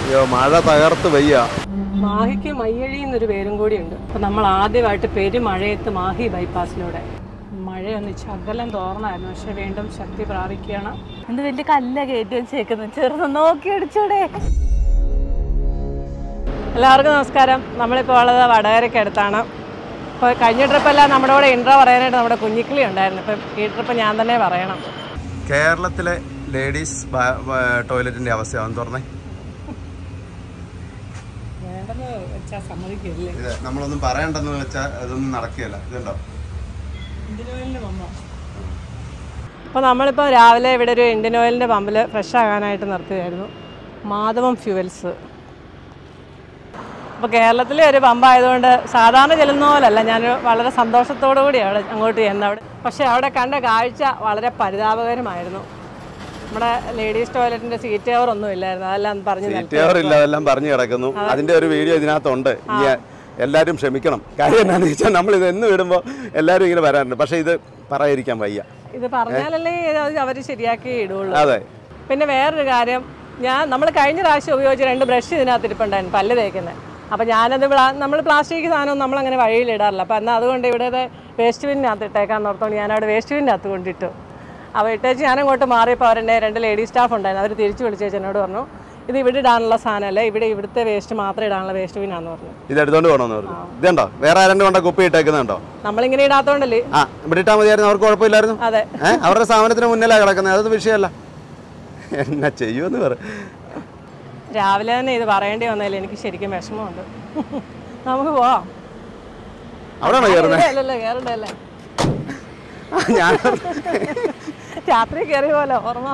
അയ്യോ മഴ തകർത്ത് വയ്യ മാഹിക്ക് മയ്യഴി എന്നൊരു പേരും കൂടിയുണ്ട് അപ്പം നമ്മൾ ആദ്യമായിട്ട് പെരുമഴയത്ത് മാഹി ബൈപ്പാസിലൂടെ മഴയൊന്ന് ശകലം തോർന്നായിരുന്നു പക്ഷെ വീണ്ടും ശക്തി പ്രാപിക്കുകയാണ് എന്ത് വലിയ കല്ല കയറ്റി വെച്ചേക്കുന്നു ചെറുത് നോക്കി അടിച്ചൂടെ എല്ലാവർക്കും നമസ്കാരം നമ്മളിപ്പോൾ ഉള്ളത് വടകരയ്ക്ക് അടുത്താണ് ഇപ്പോൾ കഴിഞ്ഞ ട്രിപ്പെല്ലാം നമ്മുടെ കൂടെ ഇൻട്രോ പറയാനായിട്ട് നമ്മുടെ കുഞ്ഞിക്കിളി ഉണ്ടായിരുന്നു ഇപ്പം ഈ ട്രിപ്പ് ഞാൻ തന്നെ പറയണം കേരളത്തിലെ ലേഡീസ് ടോയ്ലറ്റിന്റെ അവസ്ഥയാണെന്ന് തുറന്നേ വേണ്ടെന്ന് വെച്ചാൽ സമ്മതിക്കില്ലേ ഇത് നമ്മളൊന്നും പറയണ്ടെന്ന് വെച്ചാൽ അതൊന്നും നടക്കുകയല്ല ഇതുണ്ടോ അപ്പോൾ നമ്മളിപ്പോൾ രാവിലെ ഇവിടെ ഒരു ഇന്ത്യൻ ഓയിലിൻ്റെ പമ്പിൽ ഫ്രഷ് ആകാനായിട്ട് നിർത്തുകയായിരുന്നു മാധവം ഫ്യൂവൽസ് അപ്പോൾ കേരളത്തിലെ ഒരു പമ്പായതുകൊണ്ട് സാധാരണ ചെല്ലുന്ന പോലല്ല ഞാൻ വളരെ സന്തോഷത്തോടു കൂടി അവിടെ അങ്ങോട്ട് ചെന്നത് അവിടെ പക്ഷേ അവിടെ കണ്ട കാഴ്ച വളരെ പരിതാപകരമായിരുന്നു നമ്മുടെ ലേഡീസ് ടോയ്ലറ്റിൻ്റെ സീറ്റ് കവർ ഒന്നും ഇല്ലായിരുന്നു അതെല്ലാം പറഞ്ഞ് സീറ്റ് കവർ ഇല്ല അതെല്ലാം പറഞ്ഞു കിടക്കുന്നു അതിന്റെ ഒരു വീഡിയോ ഇതിനകത്തുണ്ട് ഇനി എല്ലാവരും ക്ഷമിക്കണം കാര്യം എന്താണെന്ന് വെച്ചാൽ നമ്മൾ ഇത് എന്ന് വിടുമ്പോൾ എല്ലാവരും ഇങ്ങനെ വരാറുണ്ട് പക്ഷേ ഇത് പറയാതിരിക്കാൻ വയ്യ ഇത് പറഞ്ഞാലല്ലേ അവർ ശരിയാക്കി ഇടുള്ളൂ അതെ പിന്നെ വേറൊരു കാര്യം ഞാൻ നമ്മൾ കഴിഞ്ഞ പ്രാവശ്യം ഉപയോഗിച്ച രണ്ട് ബ്രഷ് ഇതിനകത്ത് ഇരിപ്പുണ്ടായിരുന്നു പല്ല് തേക്കുന്നത് അപ്പോൾ ഞാനത് പ്ലാ- നമ്മൾ പ്ലാസ്റ്റിക് സാധനം നമ്മളങ്ങനെ വഴിയിൽ ഇടാറില്ല അപ്പോൾ എന്നാൽ അതുകൊണ്ട് ഇവിടുത്തെ വേസ്റ്റ് ബിന്നിനകത്ത് ഇട്ടേക്കാൻ ഓർത്തോണ്ട് ഞാൻ അവിടെ വേസ്റ്റ് ബിന്നിനകത്ത് കൊണ്ടിട്ടു അപ്പോൾ ഇട്ടേച്ച് ഞാൻ അങ്ങോട്ട് മാറിയപ്പോൾ അവരുടെ രണ്ട് ലേഡി സ്റ്റാഫ് ഉണ്ടായിരുന്നു അവർ തിരിച്ചു വിളിച്ചേച്ച് എന്നോട് പറഞ്ഞു ഇത് ഇവിടെ ഇടാനുള്ള സാധനമല്ല ഇവിടെ ഇവിടുത്തെ വേസ്റ്റ് മാത്രം ഇടാനുള്ള വേസ്റ്റ് ബിന്നാന്ന് പറഞ്ഞു ഇത് എടുത്തോണ്ട് പോകണമെന്ന് പറഞ്ഞു ഇതുണ്ടോ വേറെ ആരണ്ട് കൊണ്ട കുപ്പി ഇട്ടേക്കുന്നുണ്ടോ നമ്മളിങ്ങനെ ഇടാത്തോണ്ടല്ലേ ആ ഇവിടെ ഇട്ടാൽ മതിയായിരുന്നു അവർക്ക് കുഴപ്പമില്ലായിരുന്നു അതെ ഏഹ് അവരുടെ സ്ഥാപനത്തിന് മുന്നിലാണ് കിടക്കുന്നത് അതൊന്നും വിഷയമല്ല എന്നാ ചെയ്യുമെന്ന് പറ രാവിലെ തന്നെ ഇത് പറയേണ്ടി വന്നതിൽ എനിക്ക് ശരിക്കും വിഷമമുണ്ട് നമുക്ക് പോവാം അവിടെയാണോ കയറുന്നത് അല്ലല്ലോ കയറണ്ടല്ലേ ഞാൻ രാത്രി കയറിയ പോലെ ഓർമ്മ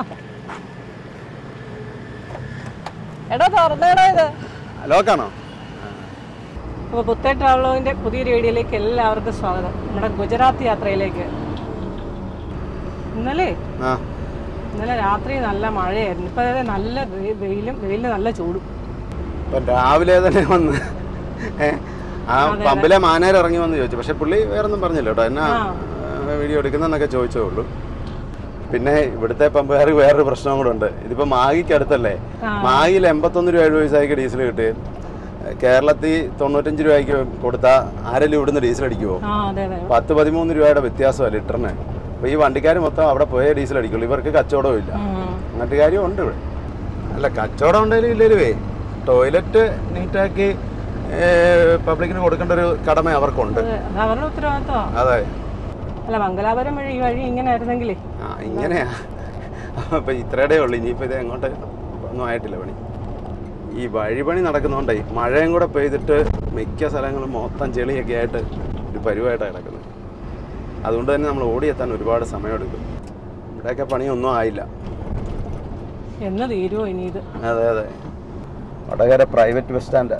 എടാ തുറന്നേടാ ഇത് ലോക്കാണോ അപ്പോൾ പുത്തേ ട്രാവലോഗിൻ്റെ പുതിയൊരു വീഡിയോയിലേക്ക് എല്ലാവർക്കും സ്വാഗതം നമ്മുടെ ഗുജറാത്ത് യാത്രയിലേക്ക് ഇന്നലെ ആ ഇന്നലെ രാത്രി നല്ല മഴയായിരുന്നു ഇപ്പോൾ അതായത് നല്ല വെ- വെയിലും വെയിലിന് നല്ല ചൂടും ഇപ്പം രാവിലെ തന്നെ വന്ന് ഏ, ആ പമ്പിലെ മാനേർ ഇറങ്ങി വന്ന് ചോദിച്ചു പക്ഷെ പുള്ളി വേറൊന്നും പറഞ്ഞില്ല കേട്ടോ എന്നാ ഏ, വീഡിയോ എടുക്കുന്നതെന്നൊക്കെ ചോദിച്ചേ ഉള്ളൂ പിന്നെ ഇവിടുത്തെ പമ്പുകാർക്ക് വേറൊരു പ്രശ്നം കൂടെ ഉണ്ട് ഇതിപ്പോ മാഗിക്ക് അടുത്തല്ലേ മാഗിയിൽ എൺപത്തൊന്ന് രൂപ എഴുപത് പൈസയ്ക്ക് ഡീസൽ കിട്ടി കേരളത്തിൽ തൊണ്ണൂറ്റഞ്ച് രൂപയ്ക്ക് കൊടുത്താൽ ആരെങ്കിലും ഇവിടുന്ന് ഡീസൽ അടിക്കുമോ ആ അതെ അതെ പത്ത് പതിമൂന്ന് രൂപയുടെ വ്യത്യാസമാണ് ലിറ്ററിന് അപ്പോൾ ഈ വണ്ടിക്കാർ മൊത്തം അവിടെ പോയേ ഡീസൽ അടിക്കുള്ളൂ ഇവർക്ക് കച്ചവടവും ഇല്ല ഉം. അങ്ങനത്തെ കാര്യം ഉണ്ട് ഇവിടെ അല്ല കച്ചവടം ഉണ്ടെങ്കിലും ഇല്ലേലുവേ ടോയ്ലറ്റ് നീറ്റാക്കി പബ്ലിക്കിന് കൊടുക്കേണ്ട ഒരു കടമ അവർക്കുണ്ട് അതെ, അത് അവരുടെ ഉത്തരവാദിത്വമാണ് അതെ അല്ല മംഗലാപുരം വഴി ഈ വഴി ഇങ്ങനെ ആയിരുന്നെങ്കിലേ ആ ഇങ്ങനെയാ അപ്പൊ ഇത്രയുടെ ഉള്ളു ഇനിയിപ്പോ ഇത് എങ്ങോട്ട് ഒന്നും ആയിട്ടില്ല പണി ഈ വഴിപണി നടക്കുന്നോണ്ടേ മഴയും കൂടെ പെയ്തിട്ട് മിക്ക സ്ഥലങ്ങളും മൊത്തം ചെളിയൊക്കെ ആയിട്ട് ഒരു പരിവായിട്ടാണ് കിടക്കുന്നത് അതുകൊണ്ട് തന്നെ നമ്മൾ ഓടിയെത്താൻ ഒരുപാട് സമയമെടുക്കും ഇവിടെയൊക്കെ പണിയൊന്നും ആയില്ല എന്ന് തീരുമോ ഇനി ഇത് അതെ അതെ വടകര പ്രൈവറ്റ് ബസ് സ്റ്റാൻഡ്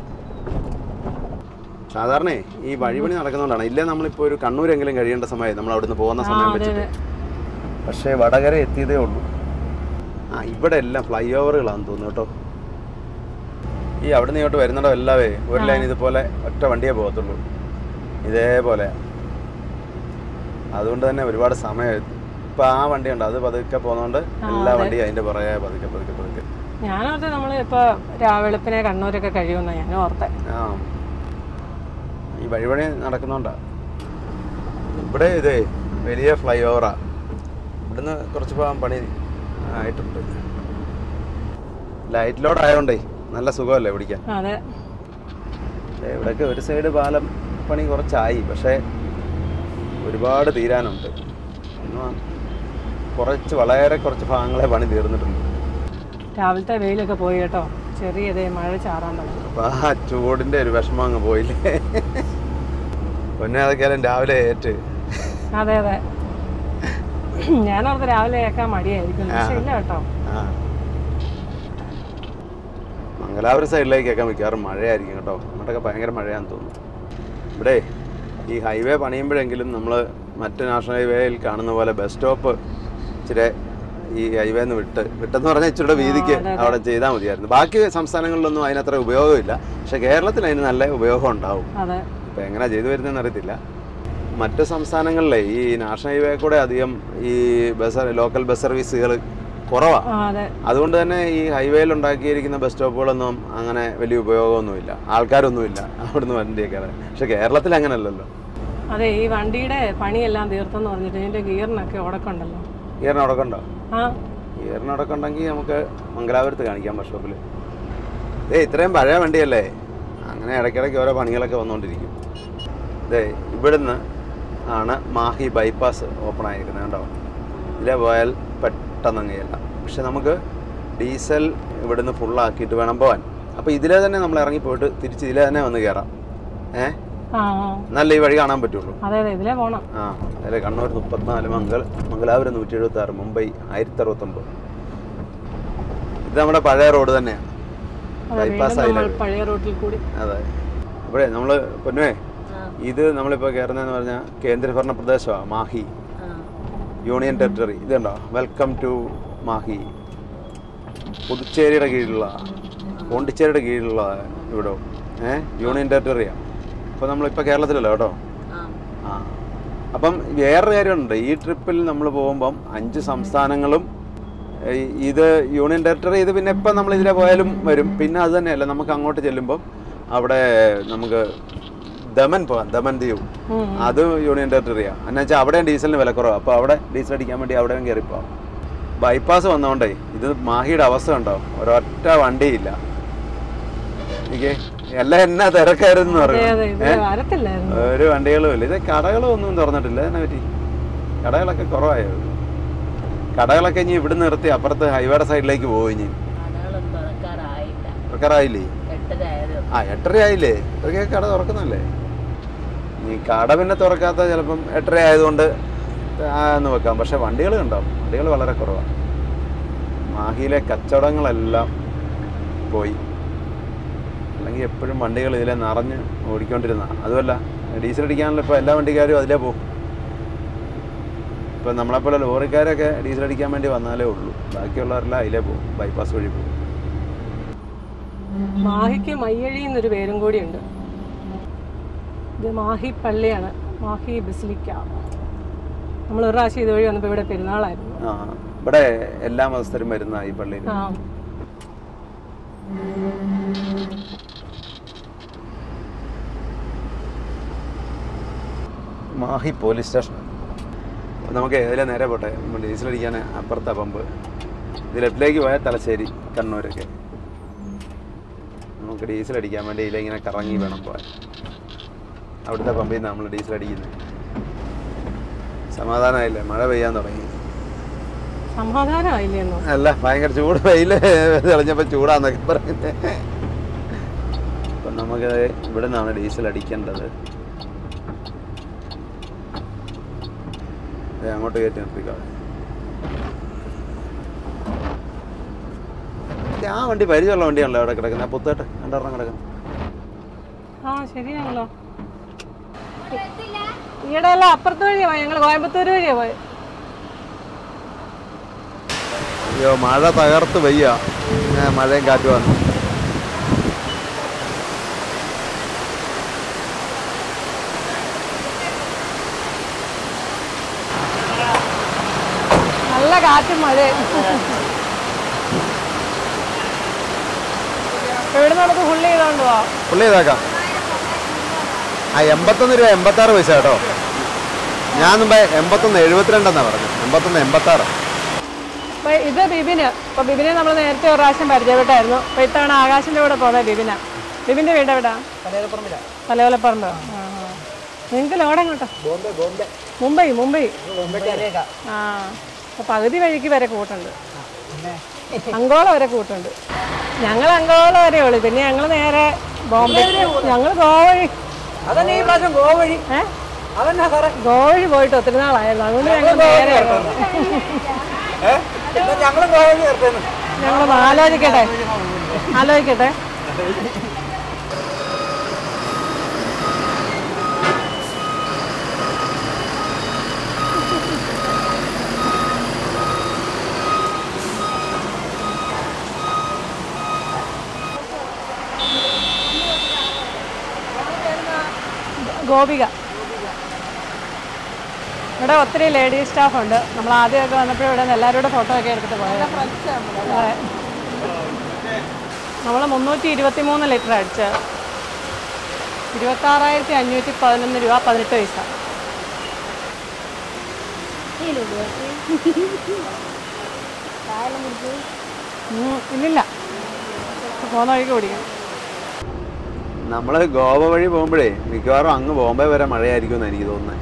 സാധാരണ ഈ വഴിപണി നടക്കുന്നതുകൊണ്ടാണ് ഇല്ലേ നമ്മളിപ്പോൾ ഒരു കണ്ണൂരെങ്കിലും കഴിയേണ്ട സമയം നമ്മൾ അവിടുന്ന് പോകുന്ന സമയം അതെ, വെച്ചിട്ട് പക്ഷേ വടകര എത്തിയതേ ഉള്ളൂ ആ ഇവിടെ എല്ലാം ഫ്ലൈ ഓവറുകളാണെന്ന് തോന്നുന്നു കേട്ടോ ഈ അവിടുന്ന് ഇങ്ങോട്ട് വരുന്നിടം എല്ലാവേ ഒരു ലൈൻ ഇതുപോലെ ഒറ്റ വണ്ടിയേ പോകത്തുള്ളൂ ഇതേപോലെ അതുകൊണ്ട് തന്നെ ഒരുപാട് സമയം ഇപ്പം ആ വണ്ടി ഉണ്ട് അത് പതുക്കെ പോകുന്നതുകൊണ്ട് എല്ലാ വണ്ടിയും അതിൻ്റെ പുറകെ പതുക്കെ പതുക്കെ പതുക്കെ ഞാനോർത്തെ നമ്മൾ ഇപ്പോൾ വെളുപ്പിനെ കണ്ണൂരൊക്കെ കഴിയുമെന്നാണ് ഞാൻ ഓർത്തെ ആ ഈ വഴിപണി നടക്കുന്നോണ്ടാ ഇവിടെ ഇതേ വലിയ ഫ്ലൈ ഓവറാ ഇവിടുന്ന് കുറച്ച് പോകാൻ പണി ആയിട്ടുണ്ട് ലൈറ്റ് ലോഡ് ആയതുകൊണ്ടേ നല്ല സുഖമല്ലേ പിടിക്കാൻ അതെ ദേ ഇവിടെയൊക്കെ ഒരു സൈഡ് പാലം പണി കുറച്ചായി പക്ഷേ ഒരുപാട് തീരാനുണ്ട് എന്നാ കുറച്ച് വളരെ കുറച്ച് ഭാഗങ്ങളെ പണി തീർന്നിട്ടുണ്ട് രാവിലത്തെ വെയിലൊക്കെ പോയി കേട്ടോ ചെറിയതേ മഴ ചാറാൻ തുടങ്ങി അപ്പൊ ആ ചൂടിന്റെ ഒരു വിഷമം അങ്ങ് പോയില്ലേ പൊന്നെ അതൊക്കെയാലും രാവിലെ ഏറ്റ് അതെ അതെ ഞാനോർത്ത് രാവിലെ കേൾക്കാൻ മടിയായിരിക്കും പക്ഷെ ഇല്ല കേട്ടോ ആ മംഗലാപുരം സൈഡിലേക്കൊക്കെ മിക്കവാറും മഴയായിരിക്കും കേട്ടോ അങ്ങോട്ടൊക്കെ ഭയങ്കര മഴയാന്ന് തോന്നുന്നു ഇവിടെ ഈ ഹൈവേ പണിയുമ്പോഴെങ്കിലും നമ്മൾ മറ്റ് നാഷണൽ ഹൈവേയിൽ കാണുന്ന പോലെ ബസ് സ്റ്റോപ്പ് ഇച്ചിരി ഈ ഹൈവേ നിന്ന് വിട്ട് വിട്ടെന്ന് പറഞ്ഞാൽ ഇച്ചിരി വീതിക്ക് അവിടെ ചെയ്താൽ മതിയായിരുന്നു ബാക്കി സംസ്ഥാനങ്ങളിലൊന്നും അതിനത്ര ഉപയോഗമില്ല പക്ഷെ കേരളത്തിൽ അതിന് നല്ല ഉപയോഗം ഉണ്ടാവും അതെ ഇപ്പം എങ്ങനെ ചെയ്തു വരുന്നതെന്ന് അറിയത്തില്ല മറ്റ് സംസ്ഥാനങ്ങളിലെ ഈ നാഷണൽ ഹൈവേ കൂടെ അധികം ഈ ബസ് ലോക്കൽ ബസ് സർവീസുകൾ കുറവാണ് ആ അതെ അതുകൊണ്ട് തന്നെ ഈ ഹൈവേയിൽ ഉണ്ടാക്കിയിരിക്കുന്ന ബസ് സ്റ്റോപ്പുകളൊന്നും അങ്ങനെ വലിയ ഉപയോഗമൊന്നുമില്ല ആൾക്കാരൊന്നുമില്ല അവിടുന്ന് വണ്ടിയൊക്കെ ഇറങ്ങി. പക്ഷെ കേരളത്തിൽ അങ്ങനെയല്ലല്ലോ അതെ ഈ വണ്ടിയുടെ പണിയെല്ലാം തീർത്തെന്ന് പറഞ്ഞിട്ട് ഇതിന്റെ ഗിയറിനൊക്കെ ഉടക്കുണ്ടല്ലോ ഗിയറിന് ഉടക്കണ്ടോ ആ ഗിയറിന് ഉടക്കുണ്ടെങ്കിൽ നമുക്ക് മംഗലാപുരത്ത് കാണിക്കാം ബസ് സ്റ്റോപ്പിൽ ഏ ഇത്രയും പഴയ വണ്ടിയല്ലേ അങ്ങനെ ഇടയ്ക്കിടയ്ക്ക് ഓരോ പണികളൊക്കെ വന്നുകൊണ്ടിരിക്കും ഇതേ ഇവിടുന്ന് ആണ് മാഹി ബൈപ്പാസ് ഓപ്പൺ ആയിരിക്കുന്നത് കേട്ടോ ഇതിലെ പോയാൽ പെട്ടെന്ന് അങ്ങനെയല്ല പക്ഷെ നമുക്ക് ഡീസൽ ഇവിടുന്ന് ഫുള്ളാക്കിയിട്ട് വേണം പോകാൻ അപ്പോൾ ഇതിലെ തന്നെ നമ്മൾ ഇറങ്ങി പോയിട്ട് തിരിച്ച് ഇതിലെ തന്നെ വന്ന് കയറാം ഏ ആ ആ. നല്ല ഈ വഴി കാണാൻ പറ്റുള്ളൂ അതെ അതെ ഇതിലേ പോണം ആ അതിലെ കണ്ണൂർ മുപ്പത്തിനാല് മംഗൾ മംഗലാപുരം നൂറ്റി എഴുപത്തി ആറ് മുംബൈ ആയിരത്തി അറുപത്തൊമ്പത് ഇത് നമ്മുടെ പഴയ റോഡ് തന്നെയാണ് അതെ ബൈപ്പാസ് വീണ്ടും നമ്മൾ ആയില്ലേ പഴയ റൂട്ടിൽ കൂടി അതെ അപ്പോഴേ നമ്മൾ പൊന്നുവേ ഇത് നമ്മളിപ്പോൾ കയറുന്നതെന്ന് പറഞ്ഞാൽ കേന്ദ്രഭരണ പ്രദേശമാണ് മാഹി യൂണിയൻ ടെറിട്ടറി ഇതുണ്ടോ വെൽക്കം ടു മാഹി പുതുച്ചേരിയുടെ കീഴിലുള്ള പോണ്ടിച്ചേരിയുടെ കീഴിലുള്ള ഇവിടെ ഏ യൂണിയൻ ടെറിട്ടറിയാണ് അപ്പോൾ നമ്മളിപ്പോൾ കേരളത്തിലല്ലോ കേട്ടോ ആ അപ്പം വേറൊരു കാര്യമുണ്ട് ഈ ട്രിപ്പിൽ നമ്മൾ പോകുമ്പം അഞ്ച് സംസ്ഥാനങ്ങളും ഈ- ഇത് യൂണിയൻ ടെറിട്ടറി ഇത് പിന്നെ ഇപ്പം നമ്മൾ ഇതിലെ പോയാലും വരും പിന്നെ അത് തന്നെയല്ല നമുക്ക് അങ്ങോട്ട് ചെല്ലുമ്പം അവിടെ നമുക്ക് ദമൻ പോകാം ദമൻ ദ്വീപ് ഉം. അത് യൂണിയൻ ടെറിട്ടറിയാണ് എന്ന് വെച്ചാൽ അവിടെയും ഡീസലിന് വില കുറവാണ് അപ്പോൾ അവിടെ ഡീസൽ അടിക്കാൻ വേണ്ടി അവിടെയും കയറി പോകാം ബൈപ്പാസ് വന്നതുകൊണ്ടേ ഇത് മാഹിയുടെ അവസ്ഥ ഉണ്ടോ ഒരൊറ്റ വണ്ടിയില്ല എനിക്ക് എല്ലാം എന്നാ തിരക്കായിരുന്നു അതെ അതെ പറഞ്ഞു ഇത് വരത്തില്ലായിരുന്നു ഒരു വണ്ടികളും ഇല്ല ഇത് കടകളും ഒന്നും തുറന്നിട്ടില്ല അതിനെ പറ്റി കടകളൊക്കെ കുറവായോ കടകളൊക്കെ ഇനി ഇവിടെ നിർത്തി അപ്പുറത്ത് ഹൈവേയുടെ സൈഡിലേക്ക് പോകും ഇനി കടകളും തുറക്കാറായില്ല തുറക്കാറായില്ലേ എട്ടരായത് ആ എട്ടര ആയില്ലേ ഇതൊക്കെ കട തുറക്കുന്നല്ലേ ഈ കട പിന്നെ തുറക്കാത്ത ചിലപ്പം എട്ടര ആയതുകൊണ്ട് ആ എന്ന് വെക്കാം പക്ഷെ വണ്ടികൾ കണ്ടോ വണ്ടികൾ വളരെ കുറവാണ് മാഹിയിലെ കച്ചവടങ്ങളെല്ലാം പോയി അല്ലെങ്കിൽ എപ്പോഴും വണ്ടികൾ ഇതിലെ നിറഞ്ഞ് ഓടിക്കൊണ്ടിരുന്ന അതുമല്ല ഡീസൽ അടിക്കാനുള്ള ഇപ്പോൾ എല്ലാ വണ്ടിക്കാരും അതിലേ പോകും ഇപ്പം നമ്മളെപ്പോലെ ലോറിക്കാരൊക്കെ ഡീസൽ അടിക്കാൻ വേണ്ടി വന്നാലേ ഉള്ളൂ ബാക്കിയുള്ളവരെല്ലാം അതിലേ പോകും ബൈപ്പാസ് വഴി പോകും മാഹിക്ക് മയ്യഴി എന്നൊരു പേരും കൂടിയുണ്ട് ഇത് മാഹി പള്ളിയാണ് മാഹി ബസിലിക്ക നമ്മൾ ഒരു പ്രാവശ്യം ഇതുവഴി വന്നപ്പോൾ ഇവിടെ പെരുന്നാളായിരുന്നു ആ ഇവിടെ എല്ലാ മതസ്ഥരും വരുന്ന ഈ പള്ളിയിൽ ആ മാഹി പോലീസ് സ്റ്റേഷൻ നമുക്ക് ഇതിലെ നേരെ പോട്ടെ നമ്മൾ ഡീസൽ അടിക്കാൻ അപ്പുറത്തെ പമ്പ് ഇത് ലെഫ്റ്റിലേക്ക് പോയാൽ തലശ്ശേരി കണ്ണൂരൊക്കെ നമുക്ക് ഡീസൽ അടിക്കാൻ വേണ്ടി ഇതിലിങ്ങനെ കറങ്ങി വേണം പോകാൻ അവിടുത്തെ പമ്പിൽ നിന്ന് നമ്മൾ ഡീസൽ അടിക്കുന്നത് സമാധാനമായില്ലേ മഴ പെയ്യാൻ തുടങ്ങി സമാധാനമായില്ലേന്നോ അല്ല ഭയങ്കര ചൂട് വെയില് തെളിഞ്ഞപ്പോൾ ചൂടാന്നൊക്കെ പറയുന്നത് അപ്പം നമുക്ക് ഇവിടെ നിന്നാണ് ഡീസൽ അടിക്കേണ്ടത് ദേ അങ്ങോട്ട് കയറ്റി നിർത്തിക്കാം ദേ ആ വണ്ടി പരിചയമുള്ള വണ്ടിയാണല്ലോ അവിടെ കിടക്കുന്നത് ആ പുത്തേട്ട് രണ്ടെണ്ണം കിടക്കുന്നത് ആ ശരിയാണല്ലോ ഈയിടെ എല്ലാം അപ്പുറത്ത് വഴിയാ പോയി ഞങ്ങൾ കോയമ്പത്തൂർ വഴിയാ പോയി അയ്യോ മഴ തകർത്ത് വയ്യ പിന്നെ മഴയും കാറ്റ് വന്നു നല്ല കാറ്റും മഴയും ഇവിടെ നമുക്ക് ഫുള്ള് ചെയ്തോണ്ട് പോവാം പുള്ളി ഇതാക്കാം ആ എൺപത്തൊന്ന് രൂപ എൺപത്താറ് പൈസ കേട്ടോ ഞാൻ മുമ്പ് എൺപത്തൊന്ന് എഴുപത്തിരണ്ടെന്നാണ് പറഞ്ഞത് എൺപത്തൊന്ന് എൺപത്താറ് അപ്പൊ ഇത് ബിബിന് അപ്പൊ ബിബിനെ നമ്മൾ നേരത്തെ ഒരു പ്രാവശ്യം പരിചയപ്പെട്ടായിരുന്നു അപ്പൊ ഇത്തവണ ആകാശിന്റെ കൂടെ പോകുന്നത് ബിബിന ബിബിന്റെ വീട് എവിടാ പലവലപ്പറമ്പ് നിങ്ങൾക്ക് ലോഡ് എങ്ങോട്ടാ മുംബൈ മുംബൈ ആ അപ്പൊ പകുതി വഴിക്ക് വരെ കൂട്ടുണ്ട് അങ്കോള വരെ കൂട്ടുണ്ട് ഞങ്ങൾ അങ്കോള വരെ ഉള്ളു പിന്നെ ഞങ്ങൾ നേരെ ബോംബെ ഞങ്ങൾ ഗോവഴി അതന്നെ ഈ പ്രാവശ്യം ഗോവ വഴി ഏ അതന്നെ സാറേ ഗോവഴി പോയിട്ട് ഒത്തിരി നാളായിരുന്നു അതുകൊണ്ട് ഞങ്ങൾ നേരെ ഏഹ് ഞങ്ങളും ഗോവ വഴി ചേർത്തേന്ന് ഞങ്ങളൊന്ന് ആലോചിക്കട്ടെ ആലോചിക്കട്ടെ ഗോപിക ഇവിടെ ഒത്തിരി ലേഡീസ് സ്റ്റാഫ് ഉണ്ട് നമ്മൾ ആദ്യമൊക്കെ വന്നപ്പോഴും ഇവിടെ നിന്ന് എല്ലാവരും കൂടെ ഫോട്ടോ ഒക്കെ എടുത്തിട്ട് പോയത് അതെ നമ്മൾ മുന്നൂറ്റി ഇരുപത്തി മൂന്ന് ലിറ്റർ അടിച്ച് ഇരുപത്താറായിരത്തി അഞ്ഞൂറ്റി പതിനൊന്ന് രൂപ പതിനെട്ട് പൈസ ഉം, ഇല്ലില്ല പോകുന്ന വഴിക്ക് കുടിക്കണം നമ്മൾ ഗോവ വഴി പോകുമ്പോഴേ മിക്കവാറും അങ്ങ് ബോംബെ വരെ മഴയായിരിക്കും എന്ന് എനിക്ക് തോന്നുന്നത്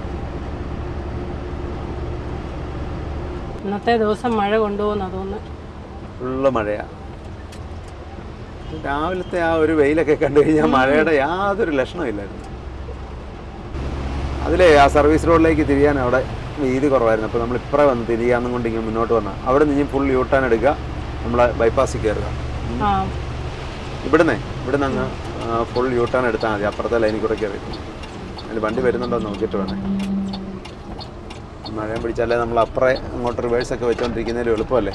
ഇന്നത്തെ ദിവസം മഴ കൊണ്ടുപോകുന്ന തോന്നുന്നു ഫുള്ള് മഴയാ രാവിലത്തെ ആ ഒരു വെയിലൊക്കെ കണ്ടു കഴിഞ്ഞാൽ മഴയുടെ യാതൊരു ലക്ഷണമില്ലായിരുന്നു അതിലേ ആ സർവീസ് റോഡിലേക്ക് തിരിയാൻ അവിടെ വീതി കുറവായിരുന്നു അപ്പോൾ നമ്മൾ ഇപ്പറേ വന്ന് തിരിയാന്നും കൊണ്ട് ഇങ്ങനെ മുന്നോട്ട് വന്നാൽ അവിടെ നിന്ന് ഫുൾ യൂട്ടേൺ എടുക്കുക നമ്മളെ ബൈപ്പാസിൽ കയറുക ആ ഇവിടുന്ന് ഇവിടുന്ന് അങ്ങ് ഫുൾ യൂട്ടേൺ എടുത്താൽ മതി അപ്പുറത്തെ ലൈനിൽ കൂടെ കയറി അതിൽ വണ്ടി വരുന്നുണ്ടോ എന്ന് നോക്കിയിട്ട് വേണേ മഴയും പിടിച്ചാലേ നമ്മൾ അപ്പുറേ അങ്ങോട്ട് റിവേഴ്സ് ഒക്കെ വെച്ചോണ്ടിരിക്കുന്നതിൽ എളുപ്പമല്ലേ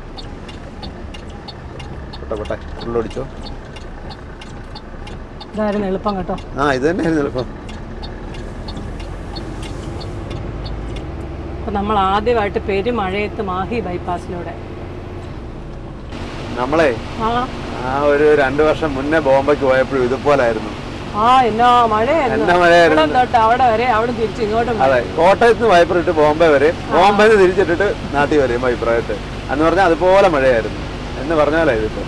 പൊട്ടെ പൊട്ടെ ഫുള്ളൊടിച്ചോ ഇതായിരുന്നു എളുപ്പം കേട്ടോ ആ ഇത് തന്നെയായിരുന്നു എളുപ്പം അപ്പം നമ്മൾ ആദ്യമായിട്ട് പെരുമഴയത്ത് മാഹി ബൈപ്പാസിലൂടെ നമ്മളെ ആ ആ ഒരു രണ്ട് വർഷം മുന്നേ ബോംബെക്ക് പോയപ്പോഴും ഇതുപോലായിരുന്നു ആ എന്നാ മഴയായിരുന്നു എന്നാ മഴയായിരുന്നു. ഇവിടെ തൊട്ട് അവിടെ വരെ അവിടെ തിരിച്ച് ഇങ്ങോട്ടും വരെ. അതെ കോട്ടയത്ത് നിന്ന് വൈപ്പർ ഇട്ട് ബോംബെ വരെ ബോംബെ നിന്ന് തിരിച്ചിട്ടിട്ട് നാട്ടിൽ വരെയും വൈപ്പറായിട്ട് എന്ന് പറഞ്ഞാൽ അതുപോലെ മഴയായിരുന്നു എന്ന് പറഞ്ഞാലേ ഇതിപ്പോൾ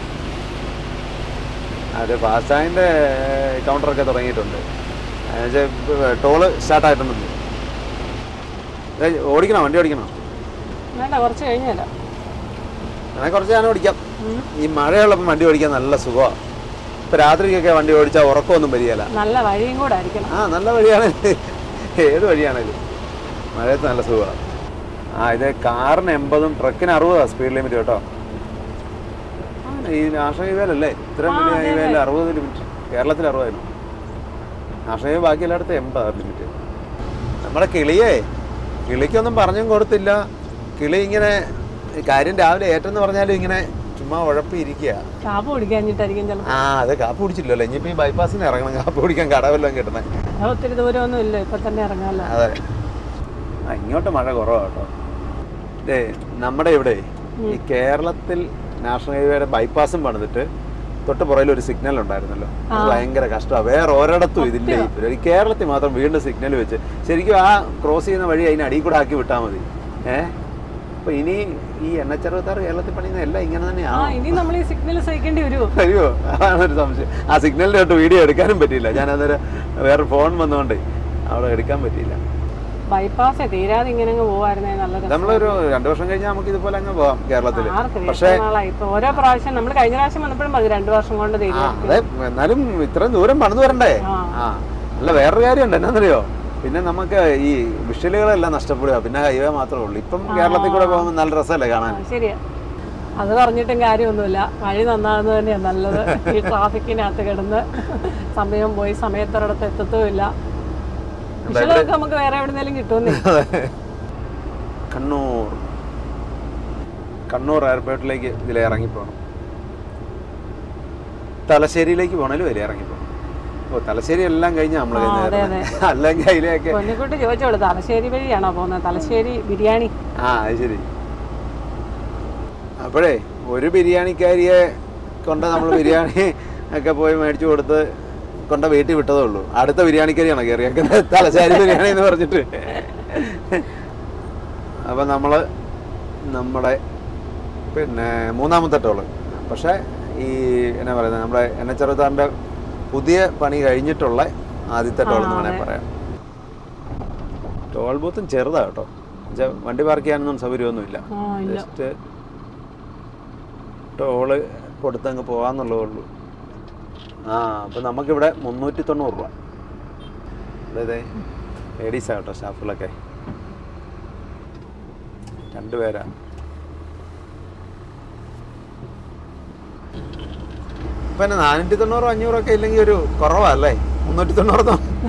അത് ഫാസ്റ്റാഗിൻ്റെ കൗണ്ടറൊക്കെ തുടങ്ങിയിട്ടുണ്ട് എന്നുവെച്ചാൽ ടോള് സ്റ്റാർട്ടായിട്ടുണ്ടെന്ന് ഏയ് ഓടിക്കണോ വണ്ടി ഓടിക്കണോ വേണ്ട കുറച്ച് കഴിഞ്ഞല്ലോ അങ്ങനെ കുറച്ച് ഞാൻ ഓടിക്കാം ഈ മഴയുള്ളപ്പോൾ വണ്ടി ഓടിക്കാൻ നല്ല സുഖമാണ് ഇപ്പം രാത്രിക്കൊക്കെ വണ്ടി ഓടിച്ചാൽ ഉറക്കമൊന്നും വരികയില്ല നല്ല വഴിയും കൂടെ ആയിരിക്കണം ആ നല്ല വഴിയാണ് ഏത് വഴിയാണേലും മഴയത്ത് നല്ല സുഖമാണ് ആ ഇത് കാറിന് എൺപതും ട്രക്കിന് അറുപതാണ് സ്പീഡ് ലിമിറ്റ് കേട്ടോ ആ, ഈ നാഷണൽ ഹൈവേലല്ലേ ഇത്രയും വലിയ ഹൈവേയിൽ അറുപത് ലിമിറ്റ് കേരളത്തിൽ അറുപതായിരുന്നു നാഷണൽ ഹൈവേ ബാക്കി എല്ലായിടത്തും എൺപതാണ് ലിമിറ്റ് നമ്മുടെ കിളിയേ കിളിക്കൊന്നും പറഞ്ഞും കൊടുത്തില്ല കിളി ഇങ്ങനെ ഈ കാര്യം രാവിലെ ഏറ്റെന്ന് പറഞ്ഞാലും ഇങ്ങനെ ചുമ്മാ ഉഴപ്പിയിരിക്കുക കാപ്പ് കുടിക്കാഞ്ഞിട്ടായിരിക്കും ചിലപ്പോൾ ആ അത് കാപ്പ് കുടിച്ചില്ലല്ലോ ഇനിയിപ്പോൾ ഈ ബൈപ്പാസിൽ നിന്ന് ഇറങ്ങണം കാപ്പ് കുടിക്കാൻ കടവെല്ലാം കിട്ടണേ അത് ഒത്തിരി ദൂരമൊന്നും ഇല്ല ഇപ്പൊ തന്നെ ഇറങ്ങാമല്ലോ അതെ ആ ഇങ്ങോട്ട് മഴ കുറവാണ് കേട്ടോ ഏ നമ്മുടെ ഇവിടെ ഈ കേരളത്തിൽ നാഷണൽ ഹൈവേയുടെ ബൈപ്പാസും പണിതിട്ട് തൊട്ട് പുറകിൽ ഒരു സിഗ്നൽ ഉണ്ടായിരുന്നല്ലോ അത് ഭയങ്കര കഷ്ടമാണ് വേറെ ഒരിടത്തും ഇതില്ല ഈ പരിപാടി. ഈ കേരളത്തിൽ മാത്രം വീണ്ടും സിഗ്നൽ വെച്ച് ശരിക്കും ആ ക്രോസ് ചെയ്യുന്ന വഴി അതിന് അടിയിൽ കൂടെ ആക്കി വിട്ടാൽ മതി ഏ അപ്പൊ ഇനി ഈ എൻ എച്ച് അറുപത്താറ് കേരളത്തിൽ പണിയുന്ന എല്ലാം ഇങ്ങനെ ആ തന്നെയാണോ ഇനി നമ്മൾ ഈ സിഗ്നൽ സഹിക്കേണ്ടി വരുമോ അയ്യോ അതാണ് ഒരു സംശയം ആ സിഗ്നലിൻ്റെ തൊട്ട് വീഡിയോ എടുക്കാനും പറ്റിയില്ല ഞാൻ അന്നേരം വേറെ ഫോൺ വന്നുകൊണ്ട് അവിടെ എടുക്കാൻ പറ്റിയില്ല ബൈപ്പാസ് തീരാതെ ഇങ്ങനെ അങ്ങ് പോവായിരുന്നേ നല്ലത് നമ്മളൊരു രണ്ടു വർഷം കഴിഞ്ഞാൽ നമുക്ക് ഇതുപോലെ അങ്ങ് പോവാം കേരളത്തിൽ ആർക്കറിയാം പക്ഷേ എത്ര നാളായി ഇപ്പൊ ഓരോ പ്രാവശ്യം നമ്മൾ കഴിഞ്ഞ പ്രാവശ്യം വന്നപ്പോഴും മതി രണ്ടു വർഷം കൊണ്ട് ആ തീരും അതെ എന്നാലും ഇത്രയും ദൂരം പണിത് വരണ്ടേ ആ. ആ അല്ല വേറൊരു കാര്യമുണ്ട് എന്നാന്നറിയോ പിന്നെ നമുക്ക് ഈ വിഷ്വലുകളെല്ലാം നഷ്ടപ്പെടുക പിന്നെ ഹൈവേ മാത്രമേ ഉള്ളൂ ഇപ്പം കേരളത്തിൽ കൂടെ പോകുമ്പോൾ നല്ല രസമല്ലേ കാണാൻ ആ, ശരിയാ അത് പറഞ്ഞിട്ടും കാര്യമൊന്നുമില്ല വഴി നന്നാകുന്നത് തന്നെയാണ് നല്ലത് ഈ ട്രാഫിക്കിനകത്ത് കിടന്ന് സമയം പോയി സമയത്തൊരിടത്ത് എത്തത്തുമില്ല വിഷയമൊക്കെ നമുക്ക് വേറെ എവിടെന്നെങ്കിലും കിട്ടുമെന്നേ കണ്ണൂർ കണ്ണൂർ എയർപോർട്ടിലേക്ക് ഇതിലെ ഇറങ്ങിപ്പോണം തലശ്ശേരിയിലേക്ക് പോകണേലും ഇതിലെ ഇറങ്ങിപ്പോണം ഓ തലശ്ശേരി എല്ലാം കഴിഞ്ഞാൽ നമ്മൾ ആ, അതെ, അല്ലെങ്കിൽ അതിലേക്ക് പൊന്നിക്കുട്ടി ചോദിച്ചോളൂ തലശ്ശേരി വഴിയാണോ പോകുന്നത് തലശ്ശേരി ബിരിയാണി ആ അത് ശരി അപ്പോഴേ ഒരു ബിരിയാണിക്കാരിയെ കൊണ്ട് നമ്മൾ ബിരിയാണി ഒക്കെ പോയി മേടിച്ചു കൊടുത്ത് കൊണ്ട് വീട്ടിൽ വിട്ടതേ ഉള്ളൂ അടുത്ത ബിരിയാണിക്കാരിയാണ് കയറിയേക്കുന്നത് തലശ്ശേരി ബിരിയാണി എന്ന് പറഞ്ഞിട്ട് അപ്പം നമ്മൾ നമ്മുടെ പിന്നെ മൂന്നാമത്തെ ടോള് പക്ഷേ ഈ എന്നാ പറയുന്നത് നമ്മുടെ എൻ എച്ച് അറുപത്താറിൻ്റെ പുതിയ പണി കഴിഞ്ഞിട്ടുള്ള ആദ്യത്തെ ടോൾ എന്ന് വേണമെങ്കിൽ പറയാം ടോൾ ബൂത്തും ചെറുതാണ് കേട്ടോ എന്നുവെച്ചാൽ വണ്ടി പാർക്ക് ചെയ്യാനൊന്നും സൗകര്യമൊന്നുമില്ല ആ ഇല്ല ജസ്റ്റ് ടോള് കൊടുത്തങ്ങ് പോകാന്നുള്ളതേ ഉള്ളൂ ആ അപ്പം നമുക്കിവിടെ മുന്നൂറ്റി തൊണ്ണൂറ് രൂപ അതായത് ലേഡീസാണ് കേട്ടോ സ്റ്റാഫുകളൊക്കെ രണ്ടുപേരാ ഇപ്പം എന്നെ നാനൂറ്റി തൊണ്ണൂറോ അഞ്ഞൂറൊക്കെ ഇല്ലെങ്കിൽ ഒരു കുറവല്ലേ മുന്നൂറ്റി തൊണ്ണൂറ്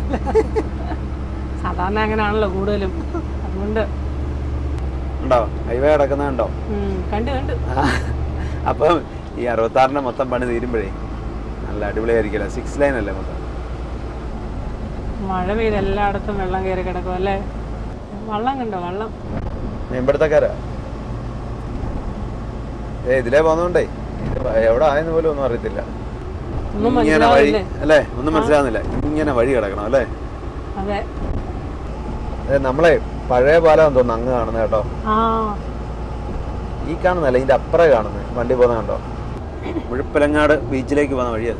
സാധാരണ അങ്ങനെയാണല്ലോ കൂടുതലും അതുകൊണ്ട് ഉണ്ടോ ഹൈവേ കിടക്കുന്നുണ്ടോ ഉം, കണ്ടു കണ്ടു അപ്പം ഈ അറുപത്താറിൻ്റെ മൊത്തം പണി തീരുമ്പോഴേ നല്ല അടിപൊളിയായിരിക്കില്ല സിക്സ് ലൈൻ അല്ലേ മൊത്തം മഴ പെയ്ത് എല്ലായിടത്തും വെള്ളം കയറി കിടക്കും അല്ലേ വള്ളം കണ്ടോ വള്ളം മീൻപിടുത്തക്കാരാ ഏ ഇതിലേ പോകുന്നോണ്ടേ ഇത് എവിടെ ആയെന്ന് പോലും ഒന്നും അറിയത്തില്ല ഒന്നും ഇങ്ങനെ വഴി മനസ്സിലാവില്ലേ അല്ലേ ഒന്നും മനസ്സിലാവുന്നില്ല ഇങ്ങനെ വഴി കിടക്കണം അല്ലേ അതെ അതെ നമ്മളെ പഴയ പാലം തോന്നുന്നു അങ്ങ് കാണുന്നത് കേട്ടോ ആ ഈ കാണുന്നല്ല ഇതിന്റെ അപ്പുറം കാണുന്നത് വണ്ടി പോകുന്ന കണ്ടോ മുഴുപ്പിലങ്ങാട് ബീച്ചിലേക്ക് പോകുന്ന വഴിയത്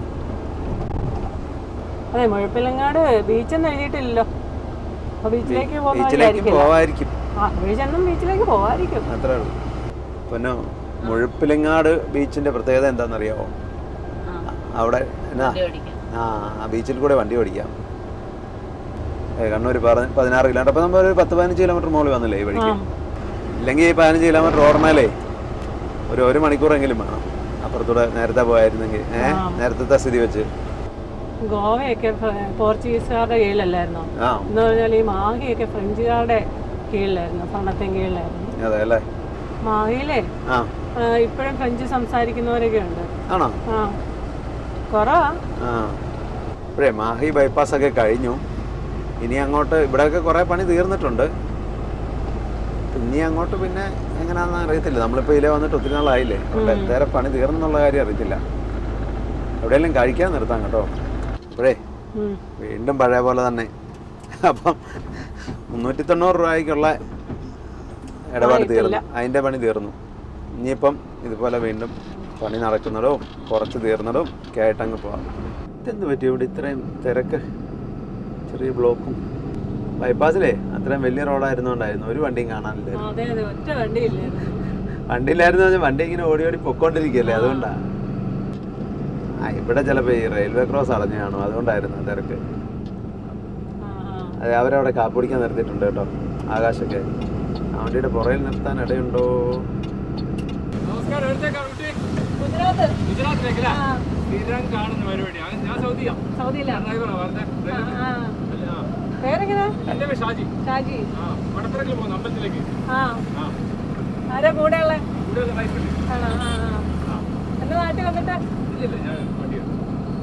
അതെ മുഴപ്പിലങ്ങാട് ബീച്ചൊന്നും എഴുതിയിട്ടില്ലല്ലോ അപ്പൊ ബീച്ചിലേക്ക് പോകുന്ന ബീച്ചിലേക്ക് വഴിയായിരിക്കില്ല. പോവായിരിക്കും ആ വഴി ചെന്നും ബീച്ചിലേക്ക് പോവായിരിക്കും അത്രേ ഉള്ളൂ പിന്നെ മുഴുപ്പിലങ്ങാട് ബീച്ചിന്റെ പ്രത്യേകത എന്താണെന്നറിയാമോ അവിടെ എന്നാ ആ ആ ബീച്ചിൽ കൂടെ വണ്ടി ഓടിക്കാം ഏ, കണ്ണൂർ പറഞ്ഞ പതിനാറ് കിലോമീറ്റർ അപ്പൊ നമ്മൾ ഒരു പത്ത് പതിനഞ്ച് കിലോമീറ്റർ മുകളിൽ വന്നില്ലേ ഈ വഴിക്ക് ഇല്ലെങ്കിൽ ഈ പതിനഞ്ച് കിലോമീറ്റർ ഓർമ്മയിലേ ഒരു ഒരു മണിക്കൂറെങ്കിലും വേണം അപ്പുറത്തൂടെ നേരത്തെ പോയായിരുന്നെങ്കിൽ ഏഹ് നേരത്തെ സ്ഥിതി വെച്ച് ഗോവയൊക്കെ ഫ്ര- പോർച്ചുഗീസുകാരുടെ കീഴിലല്ലായിരുന്നോ ആ എന്ന് പറഞ്ഞാൽ ഈ മാഹിയൊക്കെ ഫ്രഞ്ചുകാരുടെ കീഴിലായിരുന്നു ഭരണത്തിൻ കീഴിലായിരുന്നു അതെ അല്ലേ മാഹിയിലെ ആ ഇപ്പോഴും ഫ്രഞ്ച് സംസാരിക്കുന്നവരൊക്കെ ഉണ്ട് ആണോ ആ കുറവാ ആ ഇപ്പോഴേ മാഹി ബൈപ്പാസ് ഒക്കെ കഴിഞ്ഞു ഇനി അങ്ങോട്ട് ഇവിടെയൊക്കെ കുറേ പണി തീർന്നിട്ടുണ്ട് ഇനി അങ്ങോട്ട് പിന്നെ എങ്ങനെയാണെന്ന് അറിയത്തില്ല നമ്മളിപ്പോൾ ഇതിലെ വന്നിട്ട് ഒത്തിരി നാളായില്ലേ അതുകൊണ്ട് എന്തേരം പണി തീർന്നെന്നുള്ള കാര്യം അറിയത്തില്ല എവിടെയെങ്കിലും കഴിക്കാൻ നിർത്താം കേട്ടോ അപ്പോഴേ ഉം. വീണ്ടും പഴയ പോലെ തന്നെ അപ്പം മുന്നൂറ്റി തൊണ്ണൂറ് രൂപയ്ക്കുള്ള ഇടപാട് തീർന്നു അതിൻ്റെ പണി തീർന്നു ഇനിയിപ്പം ഇതുപോലെ വീണ്ടും പണി നടക്കുന്നതും കുറച്ച് തീർന്നതും ഒക്കെ ആയിട്ട് അങ്ങ് പോവാം ഇതെന്ത് പറ്റി ഇവിടെ ഇത്രയും തിരക്ക് ചെറിയ ബ്ലോക്കും ബൈപ്പാസിലേ അത്രയും വലിയ റോഡായിരുന്നോണ്ടായിരുന്നു ഒരു വണ്ടിയും കാണാനില്ലായിരുന്നു അതെ അതെ ഒറ്റ വണ്ടിയില്ലായിരുന്നു വണ്ടിയിലായിരുന്നു പറഞ്ഞാൽ വണ്ടി ഇങ്ങനെ ഓടി ഓടി പൊക്കോണ്ടിരിക്കുകയല്ലേ അതുകൊണ്ടാ ആ ഇവിടെ ചിലപ്പോൾ ഈ റെയിൽവേ ക്രോസ് അടഞ്ഞു കാണും അതുകൊണ്ടായിരുന്നു ആ തിരക്ക് ആ, ആ. അതെ അവരവിടെ കാപ്പ് പിടിക്കാൻ നിർത്തിയിട്ടുണ്ട് കേട്ടോ ആകാശൊക്കെ ആ വണ്ടിയുടെ പുറയിൽ നിർത്താൻ ഇടയുണ്ടോ നമസ്കാരം എവിടത്തേക്കാ കുട്ടി ഗുജറാത്ത് ഗുജറാത്തിലേക്കല്ലേ സ്ഥിരം കാണുന്ന പരിപാടിയാണ് ഞാൻ സൗദിയാ സൗദിയിലാ ഡ്രൈവറാ വെറുതെ ആ, ആ. പേരെങ്ങനെ എന്റെ പേര് ഷാജി ഷാജി ആ മടത്തറക്കിൽ പോകുന്നു അമ്പലത്തിലേക്ക് ആ ആ ആരാ കൂടെ ഉള്ളേ കൂടുതൽ ലൈഫ് ഉണ്ട് ആണോ ആ ആ എന്റെ നാട്ടിൽ വന്നിട്ട് ഇല്ലില്ല ഞാൻ വണ്ടി എടുത്തു.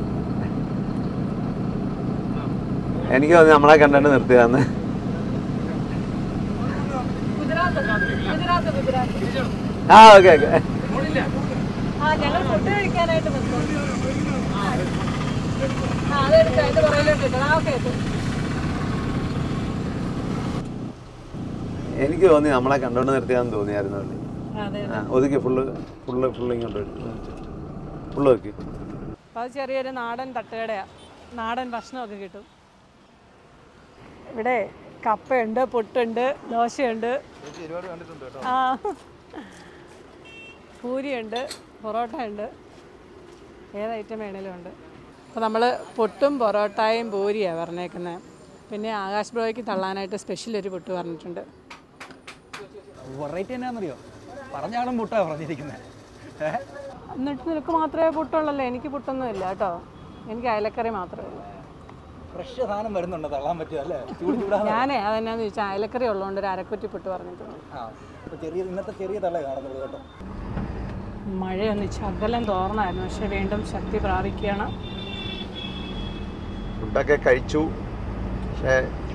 എനിക്ക് തോന്നി നമ്മളെ കണ്ടിട്ട് നിർത്തിയതാന്ന് ഗുജറാത്ത് ഗുജറാത്ത് ഗുജറാത്ത് ആ ഓക്കെ ഓക്കെ മോളില്ല ആ ഞങ്ങൾ ഫുഡ് കഴിക്കാനായിട്ട് നിൽക്കും ആ അതെടുക്കാം അതിന്റെ പുറകിലോട്ട് ഇട്ടോ ആ ഓക്കെ എനിക്ക് തോന്നി നമ്മളെ കണ്ടോണ്ട് നിർത്തിയാന്ന് തോന്നിയായിരുന്നു പുള്ളി. അതെ ആ ഒതുക്കി ഫുള്ള് ഫുള്ള് ഫുള്ള് ഇങ്ങോട്ട് ഫുള്ള് വെക്ക് അപ്പോൾ അത് ചെറിയൊരു നാടൻ തട്ടുകടയാ നാടൻ ഭക്ഷണമൊക്കെ കിട്ടും ഇവിടെ കപ്പയുണ്ട് പുട്ടുണ്ട് ദോശയുണ്ട് ആ പൂരിയുണ്ട് പൊറോട്ട ഉണ്ട് ഏത് ഐറ്റം വേണേലും ഉണ്ട് അപ്പോൾ നമ്മൾ പുട്ടും പൊറോട്ടയും പൂരിയാണ് പറഞ്ഞേക്കുന്നത് പിന്നെ ആകാശ് ബ്രോയ്ക്ക് തള്ളാനായിട്ട് സ്പെഷ്യൽ ഒരു പുട്ട് പറഞ്ഞിട്ടുണ്ട് വെറൈറ്റി എന്നാന്നറിയോ പറഞ്ഞ ആളും മുട്ടാ പറഞ്ഞിരിക്കുന്നത് എന്നിട്ട് നിനക്ക് മാത്രമേ പുട്ടുള്ളല്ലോ എനിക്ക് പുട്ടൊന്നും ഇല്ല കേട്ടോ എനിക്ക് അയലക്കറി മാത്രമേ ഉള്ളൂ ഫ്രഷ് സാധനം വരുന്നുണ്ട് തള്ളാൻ പറ്റുക അല്ലേ ചൂട് ചൂടാ ഞാനേ അതെന്നാന്ന് ചോദിച്ചാൽ അയലക്കറി ഉള്ളതുകൊണ്ട് ഒരു അരക്കുറ്റി പുട്ട് പറഞ്ഞിട്ടുണ്ട് ആ ഇപ്പൊ ചെറിയ ഇന്നത്തെ ചെറിയ തള്ളേ കാണുന്നുള്ളൂ കേട്ടോ മഴയൊന്ന് ശകലം തോർന്നായിരുന്നു പക്ഷെ വീണ്ടും ശക്തി പ്രാപിക്കുകയാണ് ഫുഡൊക്കെ കഴിച്ചു പക്ഷേ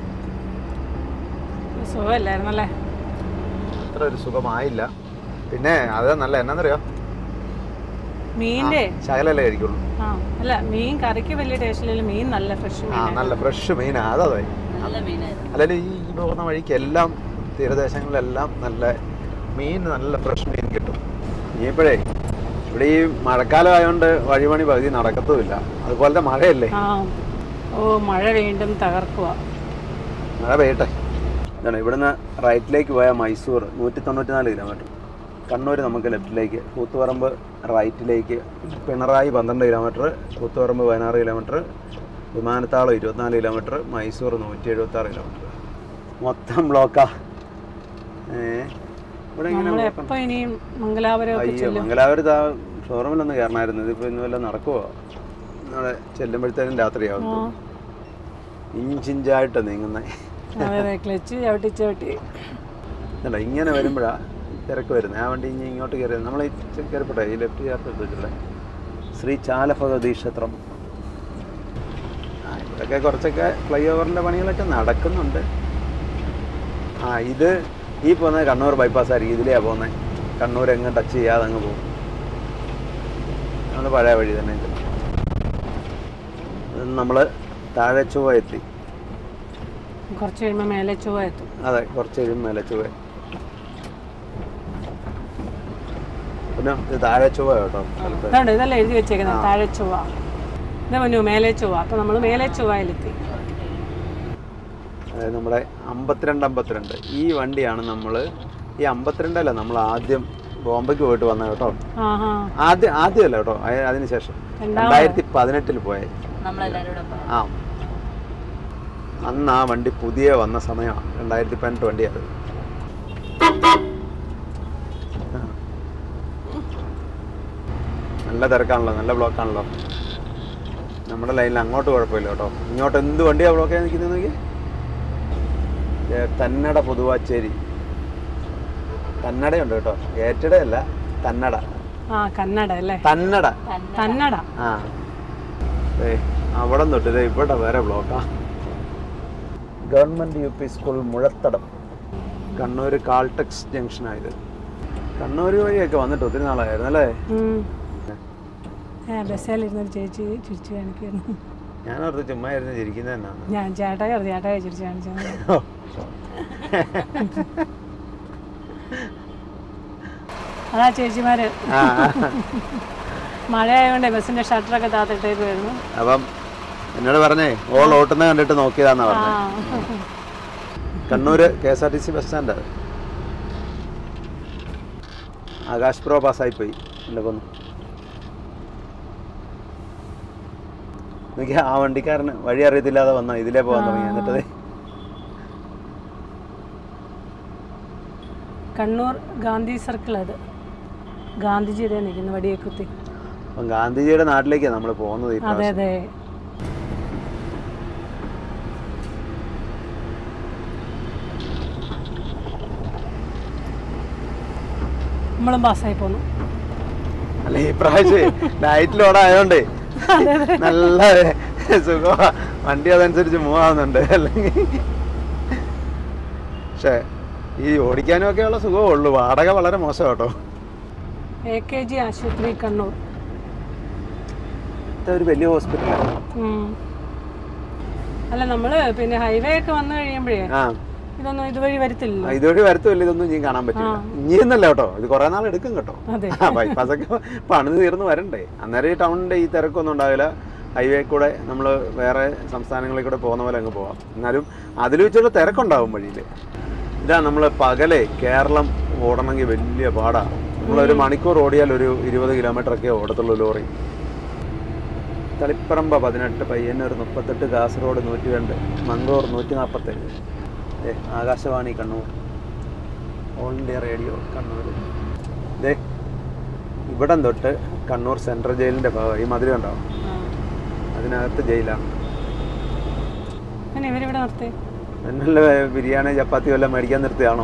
സുഖമില്ലായിരുന്നല്ലേ അത്ര ഒരു സുഖമായില്ല പിന്നെ അത് നല്ല എന്നാന്നറിയോ മീൻ്റെ ശകലല്ലേ കഴിക്കുള്ളൂ ആ അല്ല മീൻ കറിക്ക് വലിയ ടേസ്റ്റില്ലെങ്കിലും മീൻ നല്ല ഫ്രഷ് ആ മീൻ നല്ല ഫ്രഷ് മീനാ അതെ അല്ലെങ്കിൽ ഈ ഈ പോകുന്ന വഴിക്ക് എല്ലാം തീരദേശങ്ങളിലെല്ലാം നല്ല മീൻ നല്ല ഫ്രഷ് മീൻ കിട്ടും ഇനിയിപ്പോഴേ ഇവിടെ ഈ മഴക്കാലം ആയതുകൊണ്ട് വഴിപണി പകുതി നടക്കത്തുമില്ല അതുപോലത്തെ മഴയല്ലേ ആ ഓ മഴ വീണ്ടും തകർക്കുക മഴ പെയ്യട്ടെ ഇതാണ് ഇവിടുന്ന് റൈറ്റിലേക്ക് പോയാൽ മൈസൂർ നൂറ്റി തൊണ്ണൂറ്റി നാല് കിലോമീറ്റർ കണ്ണൂർ നമുക്ക് ലെഫ്റ്റിലേക്ക് കൂത്തുപറമ്പ് റൈറ്റിലേക്ക് പിണറായി പന്ത്രണ്ട് കിലോമീറ്റർ കൂത്തുപറമ്പ് പതിനാറ് കിലോമീറ്റർ വിമാനത്താവളം ഇരുപത്തിനാല് കിലോമീറ്റർ മൈസൂർ നൂറ്റി എഴുപത്താറ് കിലോമീറ്റർ മൊത്തം ബ്ലോക്കാ ഏ ഇവിടെ ഇങ്ങനെ നമ്മൾ ബ്ലോക്കാണ്. എപ്പോൾ ഇനിയും മംഗലാപുരമൊക്കെ അയ്യോ ചെല്ലും മംഗലാപുരത്ത് ആ ഷോറൂമിലൊന്ന് കയറണമായിരുന്നു ഇതിപ്പോൾ ഇന്ന് വല്ല നടക്കുമോ നാളെ ചെല്ലുമ്പോഴത്തേനും രാത്രിയാവും ആ ഇഞ്ചിഞ്ചായിട്ട് നീങ്ങുന്നത് അതെ അതെ ക്ലച്ച് ചവിട്ടി ചവിട്ടി അല്ല ഇങ്ങനെ വരുമ്പോഴാ തിരക്ക് വരുന്നത് ആ വണ്ടി ഇനി ഇങ്ങോട്ട് കയറി നമ്മൾ ഈ കയറിപ്പോട്ടെ ഈ ലെഫ്റ്റ് ചേർത്ത് വെച്ചിട്ടുള്ളത് ശ്രീ ചാലഭഗവതി ക്ഷേത്രം ആ ഇവിടെയൊക്കെ കുറച്ചൊക്കെ ഫ്ലൈ ഓവറിൻ്റെ പണികളൊക്കെ നടക്കുന്നുണ്ട് ആ ഇത് ഈ പോകുന്നത് കണ്ണൂർ ബൈപ്പാസ് ആയിരിക്കും ഇതിലെയാ പോകുന്നത് കണ്ണൂർ എങ്ങും ടച്ച് ചെയ്യാതെ അങ്ങ് പോകും നമ്മൾ പഴയ വഴി തന്നെ നമ്മൾ താഴെ ചൊവ്വ എത്തി കുറച്ച് കഴിയുമ്പോൾ മേലെ ചുവ എത്തും അതെ കുറച്ച് കഴിയുമ്പോൾ മേലെ ചൊവ്വ പിന്നെ ഇത് താഴെ ചൊവ്വ കേട്ടോ സ്ഥലത്ത് അതുകൊണ്ട് ഇതെല്ലാം എഴുതി വെച്ചേക്കുന്നത് താഴെ ചുവ ഇത് പറഞ്ഞു മേലെ ചുവ അപ്പം നമ്മൾ മേലെ ചുവയിലെത്തി അതായത് നമ്മുടെ അമ്പത്തിരണ്ട് അമ്പത്തിരണ്ട് ഈ വണ്ടിയാണ് നമ്മൾ ഈ അമ്പത്തിരണ്ടല്ല നമ്മൾ ആദ്യം ബോംബെക്ക് പോയിട്ട് വന്നത് കേട്ടോ ആഹാ ആദ്യം ആദ്യമല്ല കേട്ടോ അയ- അതിനുശേഷം രണ്ടായിരത്തി പതിനെട്ടിൽ പോയത് നമ്മളെല്ലാരും കൂടെ പോയി. ആ അന്ന് ആ വണ്ടി പുതിയ വന്ന സമയമാണ് രണ്ടായിരത്തി പതിനെട്ട് വണ്ടിയത് ആ. നല്ല തിരക്കാണല്ലോ നല്ല ബ്ലോക്കാണല്ലോ നമ്മുടെ ലൈനിൽ അങ്ങോട്ട് കുഴപ്പമില്ല കേട്ടോ ഇങ്ങോട്ട് എന്ത് വണ്ടിയാണ് ബ്ലോക്ക് ചെയ്യാൻ നിൽക്കുന്നത് നോക്കി ഏ, തന്നട പൊതുവാച്ചേരി കന്നഡയുണ്ട് കേട്ടോ ഏറ്റടയല്ല കന്നഡ ആ കന്നഡ അല്ലേ തന്നട കന്നഡ ആ ദേ, അവിടെ തൊട്ട് ദേ ഇവിടെ വരെ ബ്ലോക്കാ government U P school Muzhathadam Kannur Caltex ജംഗ്ഷനായത് കണ്ണൂർ വഴിയൊക്കെ വന്നിട്ട് ഒത്തിരി നാളായിരുന്നു അല്ലേ ബസ്സിലിരുന്നൊരു ചേച്ചി ചിരിച്ചു കാണിക്കുന്നു ഞാൻ ഓർത്ത് ചുമ്മാ ഇരുന്ന് ചിരിക്കുന്നത് തന്നെയാണ് ഞാൻ ചേട്ടായി അറിയാം ചേട്ടായി ചിരിച്ചു കാണിച്ചത് ഓ. അതാ ചേച്ചിമാര് ആ, മഴ ആയതുകൊണ്ട് ബസ്സിന്റെ ഷട്ടറൊക്കെ താത്തിട്ടേക്ക് വരുന്നു അപ്പം എന്നോട് പറഞ്ഞേ ഓൾ ഓട്ടുന്ന കണ്ടിട്ട് നോക്കിയതാന്നാ ആ പറഞ്ഞത് Kannur K S R T C bus stand അത് ആകാശ് പ്രോ പാസ്സായി പോയി എൻ്റെ കൊന്നു നോക്കി ആ വണ്ടിക്കാരന് വഴി അറിയത്തില്ലാതെ വന്ന ഇതിലേ പോകാൻ തുടങ്ങി എന്നിട്ടത് കണ്ണൂർ ഗാന്ധി സർക്കിൾ അത് ഗാന്ധിജി ഇതേ നിൽക്കുന്നു വടിയെ കുത്തി അപ്പം ഗാന്ധിജിയുടെ നാട്ടിലേക്കാണ് നമ്മൾ പോകുന്നത് ഈ അതെ പ്രാവശ്യം അതെ നമ്മളും പാസ്സായി പോന്നു അല്ല ഈ പ്രാവശ്യം നൈറ്റ് ലോഡ് ആയതുകൊണ്ട് നല്ല സുഖമാ വണ്ടി അതനുസരിച്ച് മൂവ് ആവുന്നുണ്ട് അല്ലെങ്കിൽ പക്ഷേ ഈ ഓടിക്കാനും ഒക്കെ ഉള്ള സുഖമേ ഉള്ളൂ വാടക വളരെ മോശം കേട്ടോ എ കെ ജി ആശുപത്രി കണ്ണൂർ ഇത് ഒരു വലിയ ഹോസ്പിറ്റലാണ് ഉം. അല്ല നമ്മള് പിന്നെ ഹൈവേ ഒക്കെ വന്നു കഴിയുമ്പോഴേ ആ ഇതൊന്നും ഇതുവഴി വരത്തില്ലല്ലോ ആ, ഇതുവഴി വരത്തുമില്ല ഇതൊന്നും ഇനി കാണാൻ പറ്റില്ല ഇനിയെന്നല്ല കേട്ടോ ഇത് കുറെ നാൾ എടുക്കും കേട്ടോ അതെ ബൈപ്പാസ് ഒക്കെ പണിത് തീർന്ന് വരണ്ടേ അന്നേരം ഈ ടൗണിന്റെ ഈ തിരക്കൊന്നും ഉണ്ടാവില്ല ഹൈവേ കൂടെ നമ്മൾ വേറെ സംസ്ഥാനങ്ങളിൽ കൂടെ പോകുന്ന പോലെ അങ്ങ് പോവാം എന്നാലും അതിൽ വെച്ചുള്ള തിരക്കുണ്ടാവും വഴിയിൽ ഇതാ നമ്മൾ പകലെ കേരളം ഓടണമെങ്കിൽ വലിയ പാടാണ് നമ്മളൊരു മണിക്കൂർ ഓടിയാൽ ഒരു ഇരുപത് കിലോമീറ്റർ ഒക്കെ ഓടത്തുള്ളൂ ലോറി തളിപ്പറമ്പ പതിനെട്ട് പയ്യന്നൂർ മുപ്പത്തെട്ട് കാസർഗോഡ് നൂറ്റി രണ്ട് മംഗളൂർ നൂറ്റി നാൽപ്പത്തേഴ് ഏ Akashvani Kannur all India radio Kannur ദേ ഇവിടം തൊട്ട് കണ്ണൂർ സെൻട്രൽ ജയിലിൻ്റെ ഭാഗം ഈ മതിൽ ഉണ്ടാവും അതിനകത്ത് ജയിലാണ് പിന്നെ ഇവരിവിടെ നിർത്തി എന്നല്ല ബിരിയാണി ചപ്പാത്തി വല്ലതും മേടിക്കാൻ നിർത്തിയാണോ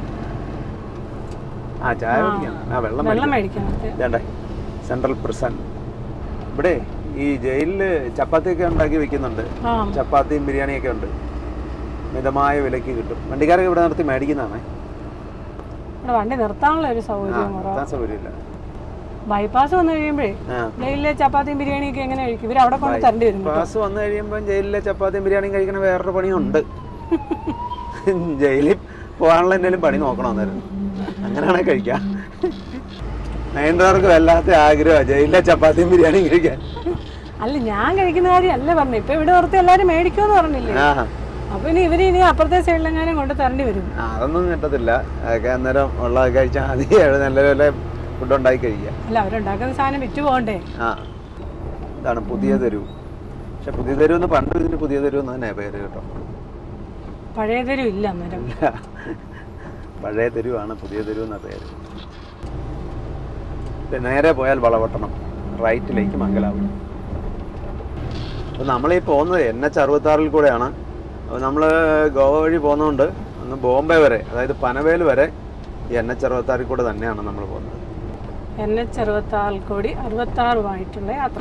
ആ ചായ കുടിക്കാൻ ആ വെള്ളം വെള്ളം മേടിക്കാൻ മേടിക്കാൻ നിർത്തി വേണ്ടേ സെൻട്രൽ പ്രിസൺ ഇവിടെ ഈ ജയിലിൽ ചപ്പാത്തിയൊക്കെ ഉണ്ടാക്കി വെക്കുന്നുണ്ട് ആ ചപ്പാത്തിയും ബിരിയാണിയൊക്കെ ഉണ്ട് മിതമായ വിലയ്ക്ക് കിട്ടും വണ്ടിക്കാരൊക്കെ ഇവിടെ നിർത്തി മേടിക്കുന്നതാണേ ഇവിടെ വണ്ടി നിർത്താനുള്ള ഒരു ആ സൗകര്യം കുറവാ നിർത്താൻ സൗകര്യമില്ല ബൈപ്പാസ് വന്നു കഴിയുമ്പോഴേ ആ ഡെയിലെ ചപ്പാത്തിയും ബിരിയാണിയൊക്കെ എങ്ങനെ കഴിക്കും ഇവർ അവിടെ കൊണ്ട് തരേണ്ടി വരും കേട്ടോ. പാസ് വന്നു കഴിയുമ്പോൾ ജയിലിലെ ചപ്പാത്തിയും ബിരിയാണിയും കഴിക്കണ വേറൊരു പണിയുണ്ട് ജയിലിൽ പോകാനുള്ള എന്തെങ്കിലും പണി നോക്കണം അന്നേരം അങ്ങനെയാണെ കഴിക്കാം നയൻതാർക്ക് വല്ലാത്ത ആഗ്രഹമാണ് ജയിലിലെ ചപ്പാത്തിയും ബിരിയാണിയും കഴിക്കാൻ അല്ല ഞാൻ കഴിക്കുന്ന കാര്യം അല്ല പറഞ്ഞു ഇപ്പൊ ഇവിടെ നിർത്തി എല്ലാരും മേടിക്കുമെന്ന് പറഞ്ഞില്ലേ ആ അപ്പൊ ഇനി ഇവര് ഇനി അപ്പുറത്തെ സൈഡിലെങ്ങാനും കൊണ്ട് തരേണ്ടി വരും ആ, അതൊന്നും കിട്ടത്തില്ല അതൊക്കെ അന്നേരം ഉള്ള കഴിച്ചാൽ മതി അവിടെ നല്ല പോലെ ഫുഡ് ഉണ്ടാക്കി കഴിക്കുക അല്ല അവരുണ്ടാക്കുന്ന സാധനം വിറ്റ് പോകണ്ടേ ആ ഇതാണ് പുതിയ തെരുവ് പക്ഷെ പുതിയ തെരുവ് എന്ന് പണ്ട് ഇതിന് പുതിയ തെരുവ് എന്ന് തന്നെ പേര് കേട്ടോ പഴയതൊരു ഇല്ല അന്നേരം ഇല്ല. പഴയ തെരുവാണ് പുതിയ തെരുവ് എന്ന പേര് ഇത് നേരെ പോയാൽ വളവട്ടണം റൈറ്റിലേക്ക് മംഗലാപുരം അപ്പോൾ നമ്മളീ പോകുന്നത് എൻ എച്ച് അറുപത്താറിൽ കൂടെയാണ് അപ്പോൾ നമ്മൾ ഗോവ വഴി പോകുന്നതുകൊണ്ട് ഒന്ന് ബോംബെ വരെ അതായത് പനവേൽ വരെ ഈ എൻ എച്ച് അറുപത്താറിൽ കൂടെ തന്നെയാണ് നമ്മൾ പോകുന്നത് എൻ എച്ച് അറുപത്താറ് കോടി അറുപത്താറുമായിട്ടുള്ള യാത്ര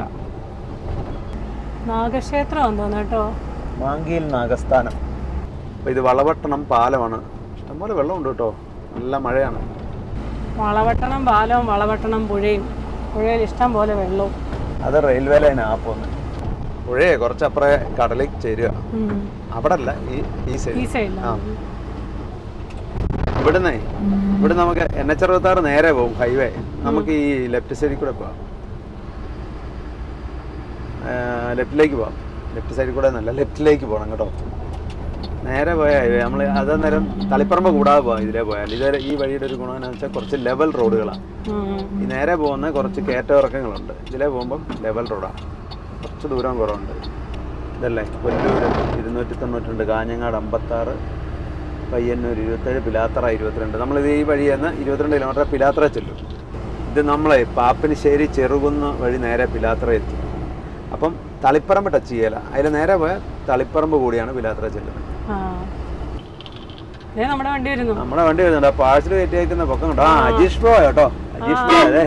നാഗക്ഷേത്രം തോന്നുന്നു കേട്ടോ മാങ്കിയിൽ നാഗസ്ഥാനം അപ്പോൾ ഇത് വളവട്ടണം പാലമാണ് ഇഷ്ടംപോലെ വെള്ളമുണ്ട് കേട്ടോ നല്ല മഴയാണ് വളവട്ടണം പാലവും വളവട്ടണം പുഴയും പുഴയിൽ ഇഷ്ടം പോലെ വെള്ളവും അത് റെയിൽവേ ലൈനാ പോകുന്നത് പുഴയെ കുറച്ചപ്പുറേ കടലിൽ ചേരുക അവിടെ അല്ല ഈ ഈ ഈ സൈഡ് സൈഡിൽ ആ ഇവിടുന്ന് ഇവിടെ നമുക്ക് എൻ എച്ച് അറുപത്താറ് നേരെ പോകും ഹൈവേ നമുക്ക് ഈ ലെഫ്റ്റ് സൈഡിൽ കൂടെ പോവാം ലെഫ്റ്റിലേക്ക് പോവാം ലെഫ്റ്റ് സൈഡിൽ കൂടെ എന്നല്ല ലെഫ്റ്റിലേക്ക് പോകണം കേട്ടോ നേരെ പോയ ഹൈവേ നമ്മൾ അത് നേരം തളിപ്പറമ്പ് കൂടാതെ പോകാം ഇതിലേ പോയാൽ ഇതുവരെ ഈ വഴിയുടെ ഒരു ഗുണം എന്ന് വെച്ചാൽ കുറച്ച് ലെവൽ റോഡുകളാണ് ഈ നേരെ പോകുന്ന കുറച്ച് കയറ്റമിറക്കങ്ങളുണ്ട് ഇതിലേ പോകുമ്പം ലെവൽ റോഡാണ് കുറച്ച് ദൂരം കുറവുണ്ട് ഇതല്ലേ കൊല്ലൂർ ഇരുന്നൂറ്റി തൊണ്ണൂറ്റിരണ്ട് കാഞ്ഞങ്ങാട് അമ്പത്താറ് പയ്യന്നൂർ ഇരുപത്തേഴ് പിലാത്തറ ഇരുപത്തിരണ്ട് നമ്മളിത് ഈ വഴി നിന്ന് ഇരുപത്തിരണ്ട് കിലോമീറ്റർ പിലാത്തറ ചെല്ലും ഇത് നമ്മളെ പാപ്പിനിശ്ശേരി ചെറുകുന്ന് വഴി നേരെ പിലാത്തറ എത്തും അപ്പം തളിപ്പറമ്പ് ടച്ച് ചെയ്യല അതിൽ നേരെ പോയാൽ തളിപ്പറമ്പ് കൂടിയാണ് പിലാത്തറ ചെല്ലുന്നത് ആ ദേ നമ്മുടെ വണ്ടി വരുന്നു നമ്മുടെ വണ്ടി വരുന്നുണ്ട് ആ പാഴ്സൽ കയറ്റി അയക്കുന്ന പൊക്കം കണ്ടോ ആ അജീഷ് പ്രോ കേട്ടോ അജീഷ് പ്രോ അതെ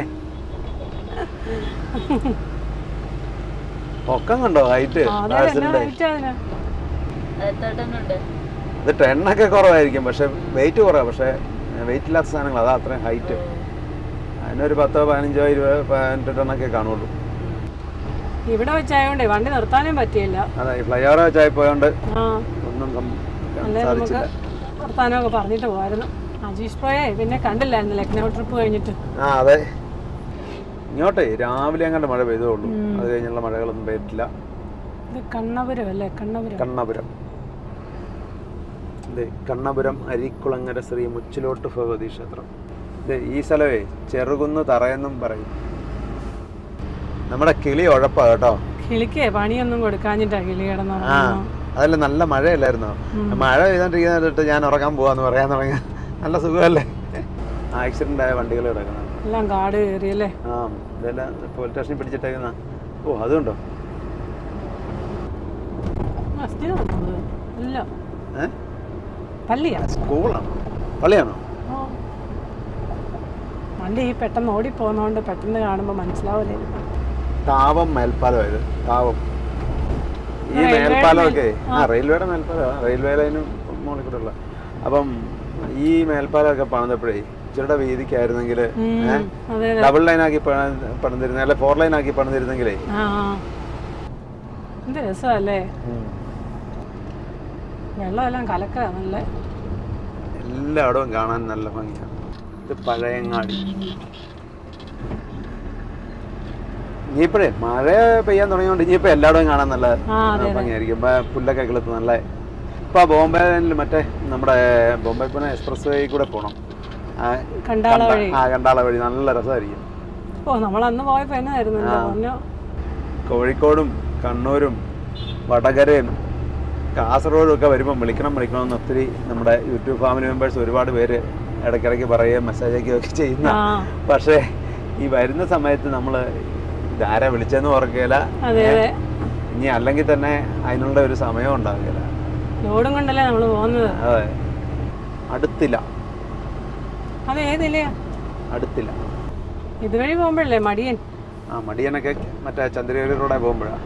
പൊക്കം കണ്ടോ ഹൈറ്റ് ആ, അതെ എന്നാ പാഴ്സലിന്റെ റേറ്റ് അതിന് എത്രട്ടുണ്ട് ഇത് ടെണ്ണൊക്കെ കുറവായിരിക്കും പക്ഷെ വെയിറ്റ് കുറവാണ് പക്ഷെ വെയിറ്റ് ഇല്ലാത്ത സാധനങ്ങൾ അതാ അത്രയും ഹൈറ്റ് അതിനൊരു പത്തോ പതിനഞ്ചോ ഇരുപതോ പതിനെട്ട് ടണ്ണൊക്കെ കാണുള്ളൂ ഇവിടെ വെച്ചായോണ്ടേ വണ്ടി നിർത്താനും പറ്റിയില്ല അതെ ഈ ഫ്ലൈ ഓവർ വെച്ചായി പോയോണ്ട് ആ ഒന്നും സം- അല്ലേ നമുക്ക് സാധിച്ചില്ല വർത്താനമൊക്കെ പറഞ്ഞിട്ട് പോവായിരുന്നു അജീഷ് പോയേ പിന്നെ കണ്ടില്ലായിരുന്നു ലക്നൗ ട്രിപ്പ് കഴിഞ്ഞിട്ട് ആ അതെ ഇങ്ങോട്ടേ രാവിലെ അങ്ങോട്ട് മഴ പെയ്തോളൂ അത് കഴിഞ്ഞുള്ള മഴകളൊന്നും പെയ്തിട്ടില്ല ഇത് കണ്ണപുരം അല്ലേ കണ്ണപുരം കണ്ണപുരം ഇത് കണ്ണപുരം അരിക്കുളങ്ങര ശ്രീ മുച്ചിലോട്ട് ഭഗവതി ക്ഷേത്രം ഇത് ഈ സ്ഥലമേ ചെറുകുന്ന് തറയെന്നും പറയും നമ്മുടെ കിളി ഉഴപ്പാ കേട്ടോ കിളിക്കേ പണിയൊന്നും കൊടുക്കാഞ്ഞിട്ടാ കിളി കിടന്നു ആ അതല്ല നല്ല മഴയല്ലായിരുന്നോ മഴ പെയ്തോണ്ടിരിക്കുന്നിട്ട് ഞാൻ ഉറങ്ങാൻ പോവാന്ന് പറയാൻ തുടങ്ങി നല്ല സുഖമല്ലേ ആക്സിഡന്റ് ആയ വണ്ടികൾ കിടക്കണം എല്ലാം കാട് കയറിയല്ലേ ആ ഇതെല്ലാം പോലീസ് സ്റ്റേഷനിൽ പിടിച്ചിട്ടേക്കുന്ന ഓ അതുണ്ടോ മസ്ജിദ് വന്നത് അല്ല ഏ പള്ളിയാ സ്കൂളാണോ പള്ളിയാണോ ഓ. വണ്ടി ഈ പെട്ടെന്ന് ഓടിപ്പോന്നോണ്ട് പെട്ടെന്ന് കാണുമ്പോൾ മനസ്സിലാവില്ലേ താവം മേൽപ്പാലമായത് താവം ഈ റെയിൽവേയുടെ മേൽപ്പാലമൊക്കെ മേൽ- ആ റെയിൽവേയുടെ മേൽപ്പാലം റെയിൽവേ ലൈനും മുകളിൽ കൂടെ ഉള്ള അപ്പം ഈ മേൽപ്പാലമൊക്കെ പണിതപ്പോഴേ ഇച്ചിരുടെ വീതിക്കായിരുന്നെങ്കിൽ ഉം, അതെ അതെ ഡബിൾ ലൈൻ ആക്കി പണി- പണിതിരുന്ന അല്ലെ ഫോർ ലൈൻ ആക്കി പണിതിരുന്നെങ്കിലേ ആ ആ. എന്ത് രസമല്ലേ വെള്ളമെല്ലാം കലക്കാ നല്ല എല്ലായിടവും കാണാൻ നല്ല ഭംഗിയാണ് ഇത് പഴയങ്ങാടി ഇനിയിപ്പോഴേ മഴ പെയ്യാൻ തുടങ്ങിയോണ്ട് ഇനിയിപ്പോ എല്ലായിടവും കാണാൻ നല്ല ആ അതെ അതെ ഭംഗിയായിരിക്കും ഇപ്പൊ പുല്ലൊക്കെ കിളുത്ത് നല്ല ഇപ്പൊ ബോംബെയിൽ മറ്റേ നമ്മുടെ ബോംബെ പിന്നെ എക്സ്പ്രസ് വേ കൂടെ പോകണം കണ്ടാള വഴി ആ കണ്ടാള വഴി നല്ല രസമായിരിക്കും ഓ നമ്മൾ അന്ന് പോയപ്പോ എന്നായിരുന്നു ആ. പറഞ്ഞു കോഴിക്കോടും കണ്ണൂരും വടകരയും കാസർഗോഡും ഒക്കെ വരുമ്പോൾ വിളിക്കണം വിളിക്കണമെന്ന് ഒത്തിരി നമ്മുടെ യൂട്യൂബ് ഫാമിലി മെമ്പേഴ്സ് ഒരുപാട് പേര് ഇടയ്ക്കിടയ്ക്ക് പറയുകയും മെസ്സേജ് അയക്കുകയൊക്കെ ചെയ്യുന്ന ആ പക്ഷേ ഈ വരുന്ന സമയത്ത് നമ്മൾ ഇതാരാ വിളിച്ചെന്ന് ഓർക്കുകയില്ല അതെ അതെ ഇനി അല്ലെങ്കിൽ തന്നെ അതിനുള്ള ഒരു സമയം ഉണ്ടാവുകയില്ല ലോഡും കൊണ്ടല്ലേ നമ്മൾ പോകുന്നത് അതെ അടുത്തില്ല അത് ഏതില്ലേ അടുത്തില്ല ഇതുവഴി പോകുമ്പോഴല്ലേ മടിയൻ ആ മടിയനൊക്കെ മറ്റേ ചന്ദ്രഗിരി റോഡെ പോകുമ്പോഴാണ്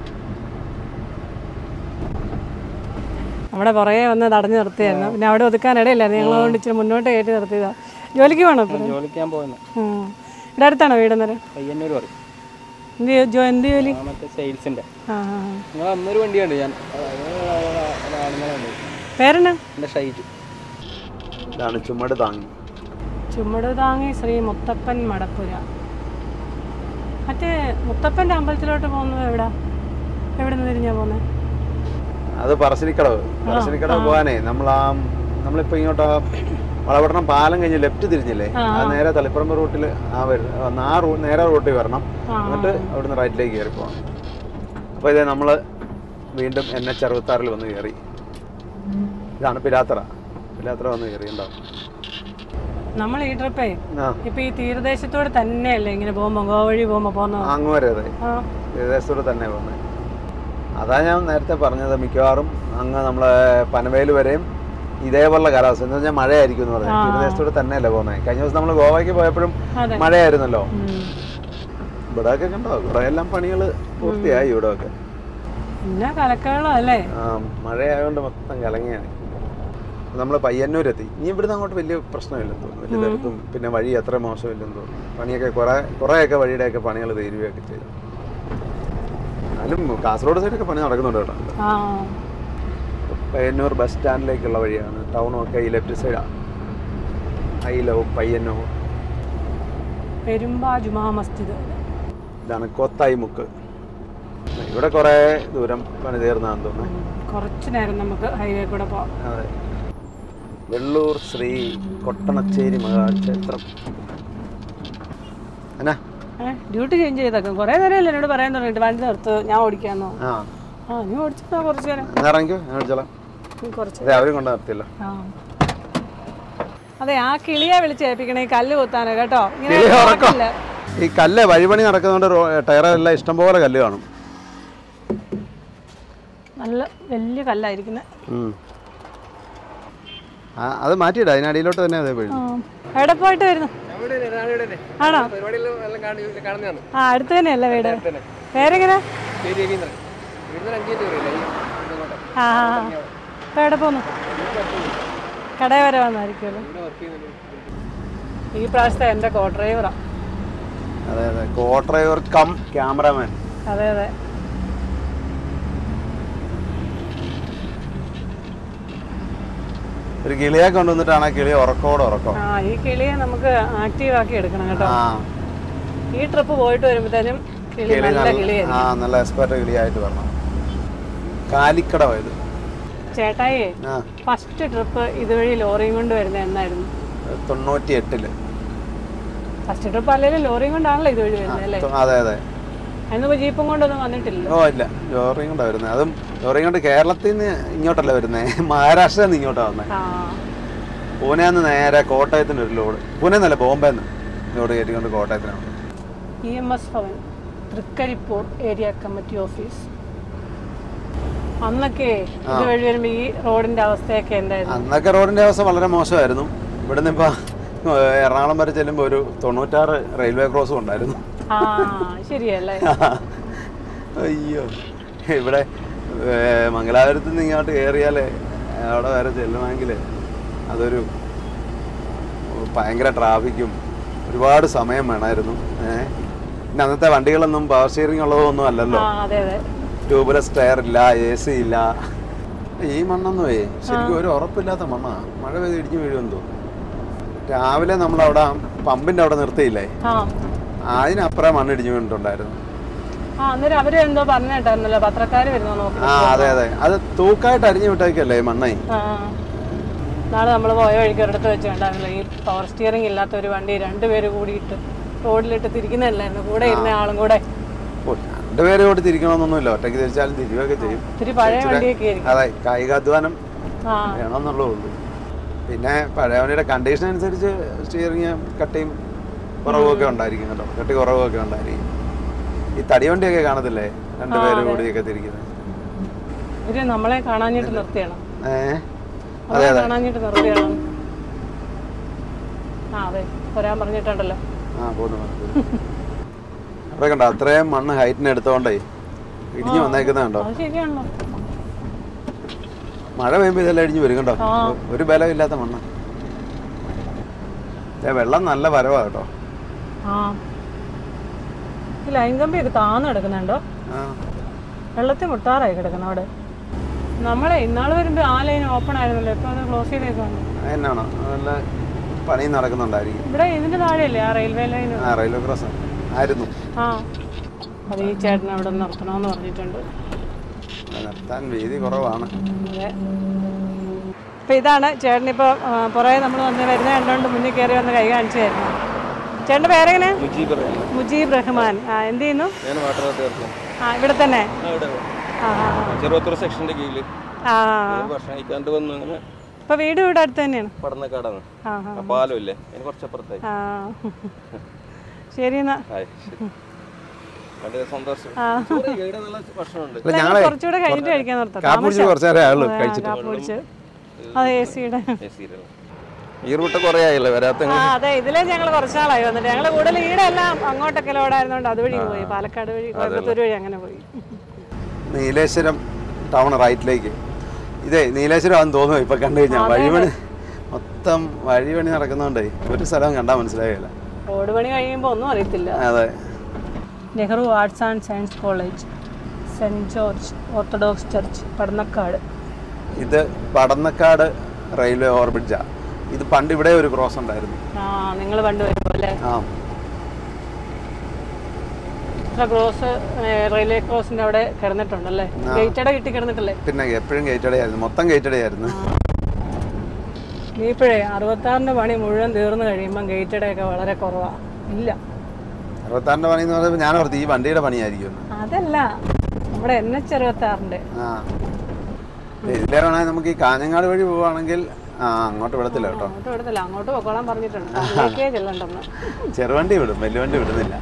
നമ്മുടെ പുറകെ വന്ന് തടഞ്ഞു നിർത്തിയായിരുന്നു പിന്നെ അവിടെ ഒതുക്കാൻ ഇടയില്ലായിരുന്നു ഞങ്ങൾ അതുകൊണ്ട് ഇച്ചിരി മുന്നോട്ട് കയറ്റി നിർത്തിയതാ ജോലിക്ക് വേണം ഇപ്പം ജോലിക്ക് ഞാൻ പോകുന്നു ഇവിടെ അടുത്താണോ വീട് അന്നേരം പയ്യന്നൂർ പറയും എന്ത് ജോ- ജോ എന്ത് ജോലി ആ മറ്റേ സെയിൽസിൻ്റെ ആ ആ, ആ. നിങ്ങൾ അന്നൊരു വണ്ടി കണ്ടു ഞാൻ ആണുങ്ങളുണ്ട് പേരെന്നാ എൻ്റെ ഷൈറ്റ് ഇതാണ് ചുമട് താങ്ങി ചുമട് താങ്ങി ശ്രീ മുത്തപ്പൻ മടപ്പുര മറ്റേ മുത്തപ്പൻ്റെ അമ്പലത്തിലോട്ട് പോകുന്നത് എവിടാ എവിടെ നിന്ന് തിരിഞ്ഞാ പോകുന്നത് അത് പറശ്ശിനിക്കടവ് പറശ്ശിനിക്കടവ് പോകാനേ നമ്മൾ ആ നമ്മളിപ്പോ ഇങ്ങോട്ട് ആ വളപട്ടണം പാലം കഴിഞ്ഞ് ലെഫ്റ്റ് തിരിഞ്ഞില്ലേ ആ. ആ നേരെ തളിപ്പറമ്പ് റൂട്ടിൽ ആ വരും ആ റൂ നേരെ റൂട്ടിൽ വരണം ആ. എന്നിട്ട് അവിടുന്ന് റൈറ്റിലേക്ക് കയറി പോകണം അപ്പോൾ ഇതേ നമ്മൾ വീണ്ടും എൻ എച്ച് അറുപത്താറിൽ വന്ന് കയറി ഇതാണ് പിലാത്തറ പിലാത്തറ വന്ന് കയറി ഉണ്ടാവും നമ്മൾ ഈ ട്രിപ്പേ ആ ഇപ്പൊ ഈ തീരദേശത്തോട് തന്നെയല്ലേ ഇങ്ങനെ പോകുമ്പോ ഗോവ വഴി പോകുമ്പോ പോകുന്നത് അങ്ങ് വരെ അതെ ആ വിദേശത്തോട് തന്നെ പോകുന്നത് അതാ ഞാൻ നേരത്തെ പറഞ്ഞത് മിക്കവാറും അങ്ങ് നമ്മളെ പനവേൽ വരെയും ഇതേപോലുള്ള കാലാവസ്ഥ എന്ന് പറഞ്ഞാൽ മഴയായിരിക്കും എന്ന് പറഞ്ഞു തീരദേശത്തോട് തന്നെയല്ലേ പോകുന്നത് കഴിഞ്ഞ ദിവസം നമ്മൾ ഗോവയ്ക്ക് പോയപ്പോഴും അതെ മഴയായിരുന്നല്ലോ ഉം. ഇവിടെയൊക്കെ കണ്ടോ ഇവിടെ എല്ലാം പണികൾ പൂർത്തിയായി ഇവിടെ ഒക്കെ പിന്നെ കലക്കവെള്ളം അല്ലേ ആ മഴയായതുകൊണ്ട് മൊത്തം കലങ്ങിയാണ് നമ്മൾ പയ്യന്നൂരെത്തി ഇനി ഇവിടുന്ന് അങ്ങോട്ട് വലിയ പ്രശ്നമില്ലെന്ന് തോന്നുന്നു വലിയ തിരക്കും പിന്നെ വഴി അത്ര മോശമില്ലെന്ന് തോന്നുന്നു പണിയൊക്കെ കുറേ കുറേയൊക്കെ വഴിയുടെയൊക്കെ പണികൾ തീരുകയൊക്കെ ചെയ്തു എന്നാലും കാസർഗോഡ് സൈഡൊക്കെ പണി നടക്കുന്നുണ്ട് കേട്ടോ ആ പയ്യന്നൂർ ബസ് സ്റ്റാൻഡിലേക്കുള്ള വഴിയാണ് ടൗണും ഒക്കെ ഈ ലെഫ്റ്റ് സൈഡാണ് ഐ ലവ് പയ്യന്നൂർ പെരുമ്പാ ജുമാ മസ്ജിദ് ഇതാണ് കൊത്തായി മുക്ക് ഇവിടെ കുറേ ദൂരം പണി തീർന്നാന്ന് തോന്നുന്നു കുറച്ച് നേരം നമുക്ക് ഹൈവേ കൂടെ പോവാം അതെ വെള്ളൂർ ശ്രീ കൊട്ടണച്ചേരി മഹാക്ഷേത്രം എന്നാ ഏഹ് ഡ്യൂട്ടി ചേഞ്ച് ചെയ്തേക്കും കുറേ നേരമല്ലേ എന്നോട് പറയാൻ തുടങ്ങിയിട്ട് വണ്ടി നിർത്ത് ഞാൻ ഓടിക്കാന്നോ ആ ആ നീ ഓടിച്ചിട്ടാ കുറച്ച് നേരം എന്നാ ഇറങ്ങിക്കോ ഞാൻ വിളിച്ചോളാം നീ കുറച്ച് അതെ അവരും കൊണ്ട് നിർത്തിയല്ലോ ആ അതെ ആ കിളിയെ വിളിച്ച് ഏൽപ്പിക്കണേ ഈ കല്ല് കുത്താനോ കേട്ടോ ഇങ്ങനെ കിളി ഉറക്കം. ഉറക്കില്ല. ഈ കല്ല് വഴിപണി നടക്കുന്നതുകൊണ്ട് റോ- ടയറെല്ലാം ഇഷ്ടംപോലെ കല്ല് കാണും നല്ല വലിയ കല്ലായിരിക്കുന്നത് ഉം. ആ അത് മാറ്റിയിടാ അതിനടിയിലോട്ട് തന്നെ അതേ വീഴും എവിടെ പോയിട്ട് വരുന്നു ആണോ പരിപാടിയെല്ലാം കാണുന്നതാണ് ആ അടുത്ത് തന്നെയല്ലേ വീട് പേരെങ്ങനെ പേര് രവീന്ദ്രൻ രവീന്ദ്രൻ അഞ്ച് മിനിറ്റ് വരില്ല ആ ആ ആ. ഇപ്പൊ എവിടെ പോന്നു കടയിൽ വരെ വന്നായിരിക്കുമല്ലോ ഇവിടെ വർക്ക് ചെയ്യുന്നുണ്ട് ഈ പ്രാവശ്യത്തെ എൻ്റെ കോ ഡ്രൈവറാ അതെ അതെ കോ ഡ്രൈവർ കം ക്യാമറാമാൻ അതെ അതെ ഒരു കിളിയെ കൊണ്ടുവന്നിട്ടാണ് ആ കിളി ഉറക്കോടെ ഉറക്കം ആ ഈ കിളിയെ നമുക്ക് ആക്റ്റീവ് ആക്കി എടുക്കണം കേട്ടോ ആ ഈ ട്രിപ്പ് പോയിട്ട് വരുമ്പോഴത്തേനും കിളി കിളി നല്ല നല്ല- കിളിയായിരിക്കും ആ നല്ല എക്സ്പെർട്ട് കിളിയായിട്ട് വരണം കാലിക്കട ഇത് ചേട്ടായിയെ ആ ഫസ്റ്റ് ട്രിപ്പ് ഇതുവഴി ലോറിയും കൊണ്ട് വരുന്നത് എന്നായിരുന്നു തൊണ്ണൂറ്റി എട്ടില് ഫസ്റ്റ് ട്രിപ്പ് അല്ലെങ്കിൽ ലോറിയും കൊണ്ടാണല്ലോ ഇതുവഴി വരുന്നത് അല്ലേ അതെ അതെ അതിന് ജീപ്പും കൊണ്ടൊന്നും വന്നിട്ടില്ല ഓ ഇല്ല ലോറിയും കൊണ്ടാണ് വരുന്നത് അതും ലോറിയും കൊണ്ട് കേരളത്തിൽ നിന്ന് ഇങ്ങോട്ടല്ല വരുന്നത് മഹാരാഷ്ട്രയിൽ നിന്ന് ഇങ്ങോട്ടാണ് വന്നത് ആ പൂനെന്ന് നേരെ കോട്ടയത്തിന് ഒരു ലോഡ് പൂനെ എന്നല്ല ബോംബെന്ന് ലോഡ് കയറ്റിക്കൊണ്ട് കോട്ടയത്തിനാണ് E M S Bhavan Trikaripur area committee office അന്നൊക്കെ ഇതുവഴി വരുമ്പോൾ ഈ റോഡിന്റെ അവസ്ഥയൊക്കെ എന്തായിരുന്നു അന്നൊക്കെ റോഡിന്റെ അവസ്ഥ വളരെ മോശമായിരുന്നു ഇവിടുന്ന് ഇപ്പൊ ഏഹ്, എറണാകുളം വരെ ചെല്ലുമ്പോൾ ഒരു തൊണ്ണൂറ്റാറ് റെയിൽവേ ക്രോസും ഉണ്ടായിരുന്നു ആ ശരിയല്ലേ അയ്യോ ഇവിടെ ഏഹ്, മംഗലാപുരത്ത് നിന്ന് ഇങ്ങോട്ട് കയറിയാൽ അവിടെ വരെ ചെല്ലണമെങ്കിൽ അതൊരു ഭയങ്കര ട്രാഫിക്കും ഒരുപാട് സമയം വേണമായിരുന്നു ഏഹ് പിന്നെ അന്നത്തെ വണ്ടികളൊന്നും പവർ സ്റ്റിയറിംഗ് ഉള്ളതൊന്നും അല്ലല്ലോ ആ അതെ അതെ ട്യൂബ്ലെസ് ടയർ ഇല്ല എ സി ഇല്ല ഈ മണ്ണൊന്നുമേ ശരിക്കും ഒരു ഉറപ്പില്ലാത്ത മണ്ണാ മഴ പെയ്ത് ഇടിഞ്ഞു വീഴുമെന്ന് തോന്നുന്നു രാവിലെ നമ്മളവിടെ പമ്പിന്റെ അവിടെ നിർത്തിയില്ലേ ആ അതിനപ്പുറം മണ്ണ് ഇടിഞ്ഞു വീണിട്ടുണ്ടായിരുന്നു ആ അന്നേരം അവര് എന്തോ പറഞ്ഞിട്ടായിരുന്നല്ലോ പത്രക്കാര് വരുന്നോ നോക്കി ആ അതെ അതെ അത് തൂക്കായിട്ട് അരിഞ്ഞു വിട്ടേക്കല്ലേ ഈ മണ്ണേ ആ നാളെ നമ്മൾ പോയ വഴിക്ക് ഒരിടത്ത് വെച്ച് കണ്ടായിരുന്നല്ലോ ഈ പവർ സ്റ്റിയറിംഗ് ഇല്ലാത്ത ഒരു വണ്ടി രണ്ടുപേര് കൂടിയിട്ട് റോഡിലിട്ട് തിരിക്കുന്നതല്ലായിരുന്നു കൂടെ ഇരുന്ന ആളും കൂടെ ഓ രണ്ടുപേരെ കൂടി തിരിക്കണമെന്നൊന്നുമില്ല ഒറ്റയ്ക്ക് തിരിച്ചാലും തിരികെയൊക്കെ ചെയ്യും ഇത്തിരി പഴയ വണ്ടിയൊക്കെ ആയിരിക്കും അതെ കായികാധ്വാനം ആ വേണമെന്നുള്ളേ ഉള്ളൂ പിന്നെ പഴയ വണ്ടിയുടെ കണ്ടീഷൻ അനുസരിച്ച് സ്റ്റിയറിങ് കട്ടിയും കുറവൊക്കെ ഉണ്ടായിരിക്കും കേട്ടോ കട്ടി കുറവൊക്കെ ഉണ്ടായിരിക്കും ഈ തടി വണ്ടിയൊക്കെ കാണത്തില്ലേ രണ്ടുപേരും കൂടിയൊക്കെ തിരിക്കുന്നത് ഇവര് നമ്മളെ കാണാഞ്ഞിട്ട് നിർത്തിയാണ് ഏ നമ്മളെ കാണാഞ്ഞിട്ട് നിർത്തിയാണ് ആ അതെ വരാൻ പറഞ്ഞിട്ടുണ്ടല്ലോ ആ പോന്നു പോന്നു. അവിടെ കണ്ടോ അത്രയും മണ്ണ് ഹൈറ്റിന് എടുത്തോണ്ടേ ഇടിഞ്ഞു വന്നേക്കുന്നത് കണ്ടോ അത് ശരിയാണല്ലോ മഴ പെയ്യുമ്പോൾ ഇതെല്ലാം ഇടിഞ്ഞു വരും കണ്ടോ ആ. ഒരു ബലമില്ലാത്ത മണ്ണ് ഏ, വെള്ളം നല്ല വരവാ കേട്ടോ ആ ഈ ലൈൻ കമ്പിയൊക്കെ താന്ന് കിടക്കുന്നുണ്ടോ ആ വെള്ളത്തിൽ മുട്ടാറായി കിടക്കണം അവിടെ നമ്മളെ ഇന്നാള് വരുമ്പോ ആ ലൈൻ ഓപ്പൺ ആയിരുന്നല്ലോ ഇപ്പൊ അത് ക്ലോസ് ചെയ്തേക്കാണ് എന്നാണോ നല്ല പണി നടക്കുന്നുണ്ടായിരിക്കും ഇവിടെ ഇതിന്റെ താഴെയല്ലേ ആ റെയിൽവേ ലൈൻ ആ റെയിൽവേ ക്രോസ് ആയിരുന്നു ആ അത് ഈ ചേട്ടൻ അവിടെ നിർത്തണമെന്ന് പറഞ്ഞിട്ടുണ്ട് അത് നിർത്താൻ വീതി കുറവാണ് അതെ ഇപ്പൊ ഇതാണ് ചേട്ടനിപ്പോ ആ, പുറകെ നമ്മൾ വന്ന് വരുന്ന കണ്ടോണ്ട് മുന്നിൽ കയറി വന്ന് കൈ കാണിച്ചായിരുന്നു ചേട്ടന്റെ പേരെങ്ങനെ മുജീബ് മുജീബ് റഹ്മാൻ ആ എന്ത് ചെയ്യുന്നു ഞാൻ വാട്ടർ തീർക്കും ആ ഇവിടെ തന്നെ ഇവിടെ ആ ആ, ആ. ചെറുപത്തൂർ സെക്ഷന്റെ കീഴിൽ ആ ഭക്ഷണം കഴിക്കാണ്ട് വന്നു അങ്ങനെ ഇപ്പൊ വീട് ഇവിടെ അടുത്ത് തന്നെയാണ് പടന്നക്കാടാണ് ആ ആ ആ പാലം ഇല്ലേ അതിന് കുറച്ചപ്പുറത്തായി ആ ശരി എന്നാ ഹായ് ശരി വളരെ സന്തോഷം ആ. ചോറ് ഇവിടെ നല്ല ഭക്ഷണമുണ്ട് അല്ല ഞങ്ങളെ കുറച്ചുകൂടെ കഴിഞ്ഞിട്ട് കഴിക്കാൻ നിർത്താം കാപ്പി കുടിച്ച് കുറച്ച് നേരം ആയുള്ളൂ കഴിച്ചിട്ട് കാപ്പി കുടിച്ച് അതെ എ സിയുടെ ഏ, സീരിയൽ ഈ റൂട്ട് കുറേ ആയില്ലേ വരാത്ത ആ അതെ ഇതിലെ ഞങ്ങൾ കുറച്ചാളായി വന്നിട്ട് ഞങ്ങൾ കൂടുതൽ ഈടെ എല്ലാം അങ്ങോട്ടൊക്കെ ലോഡായിരുന്നോണ്ട് അതുവഴി പോയി പാലക്കാട് വഴി കോയമ്പത്തൂർ വഴി അങ്ങനെ പോയി നീലേശ്വരം ടൗൺ റൈറ്റിലേക്ക് ഇതേ നീലേശ്വരമാണെന്ന് തോന്നുന്നു ഇപ്പൊ കണ്ടു കഴിഞ്ഞാൽ വഴിപണി മൊത്തം വഴിപണി നടക്കുന്നോണ്ടേ ഒരു സ്ഥലവും കണ്ടാൽ മനസ്സിലാകില്ല റോഡ് പണി കഴിയുമ്പോൾ ഒന്നും അറിയത്തില്ല അതെ Nehru arts and science college saint George orthodox church Padannakkad ഇത് പടന്നക്കാട് റെയിൽവേ ഓവർബ്രിഡ്ജാ ഇത് പണ്ട് ഇവിടെ ഒരു ക്രോസ് ഉണ്ടായിരുന്നു ആ നിങ്ങൾ പണ്ട് വരുമ്പോൾ അല്ലേ ആ ഇത്ര ക്രോസ് റെയിൽവേ ക്രോസിന്റെ അവിടെ കിടന്നിട്ടുണ്ടല്ലേ ഗേറ്റടെ കിട്ടി കിടന്നിട്ടല്ലേ പിന്നെ എപ്പോഴും ഗേറ്റഡേ ആയിരുന്നു മൊത്തം ഗേറ്റഡേ ആയിരുന്നു നീ ഇപ്പോഴേ അറുപത്താറിന്റെ പണി മുഴുവൻ തീർന്നു കഴിയുമ്പോൾ ഗേറ്റടെ ഒക്കെ വളരെ കുറവാണ് ഇല്ല അറുപത്താറിന്റെ പണി എന്ന് പറയുമ്പോൾ ഞാൻ ഓർത്ത് ഈ വണ്ടിയുടെ പണിയായിരിക്കും എന്ന്. അതല്ല നമ്മുടെ എൻ എച്ച് അറുപത്താറിന്റെ ആ ഇതിലേറെ വേണമെങ്കിൽ നമുക്ക് ഈ കാഞ്ഞങ്ങാട് വഴി പോവുകയാണെങ്കിൽ ആ അങ്ങോട്ട് വിടത്തില്ല കേട്ടോ അങ്ങോട്ട് വിടത്തില്ല അങ്ങോട്ട് പൊക്കോളാൻ പറഞ്ഞിട്ടുണ്ട് അതിലേക്കേ ചെല്ലണ്ടെന്ന് ചെറുവണ്ടി വിടും വലിയ വണ്ടി വിടുന്നില്ല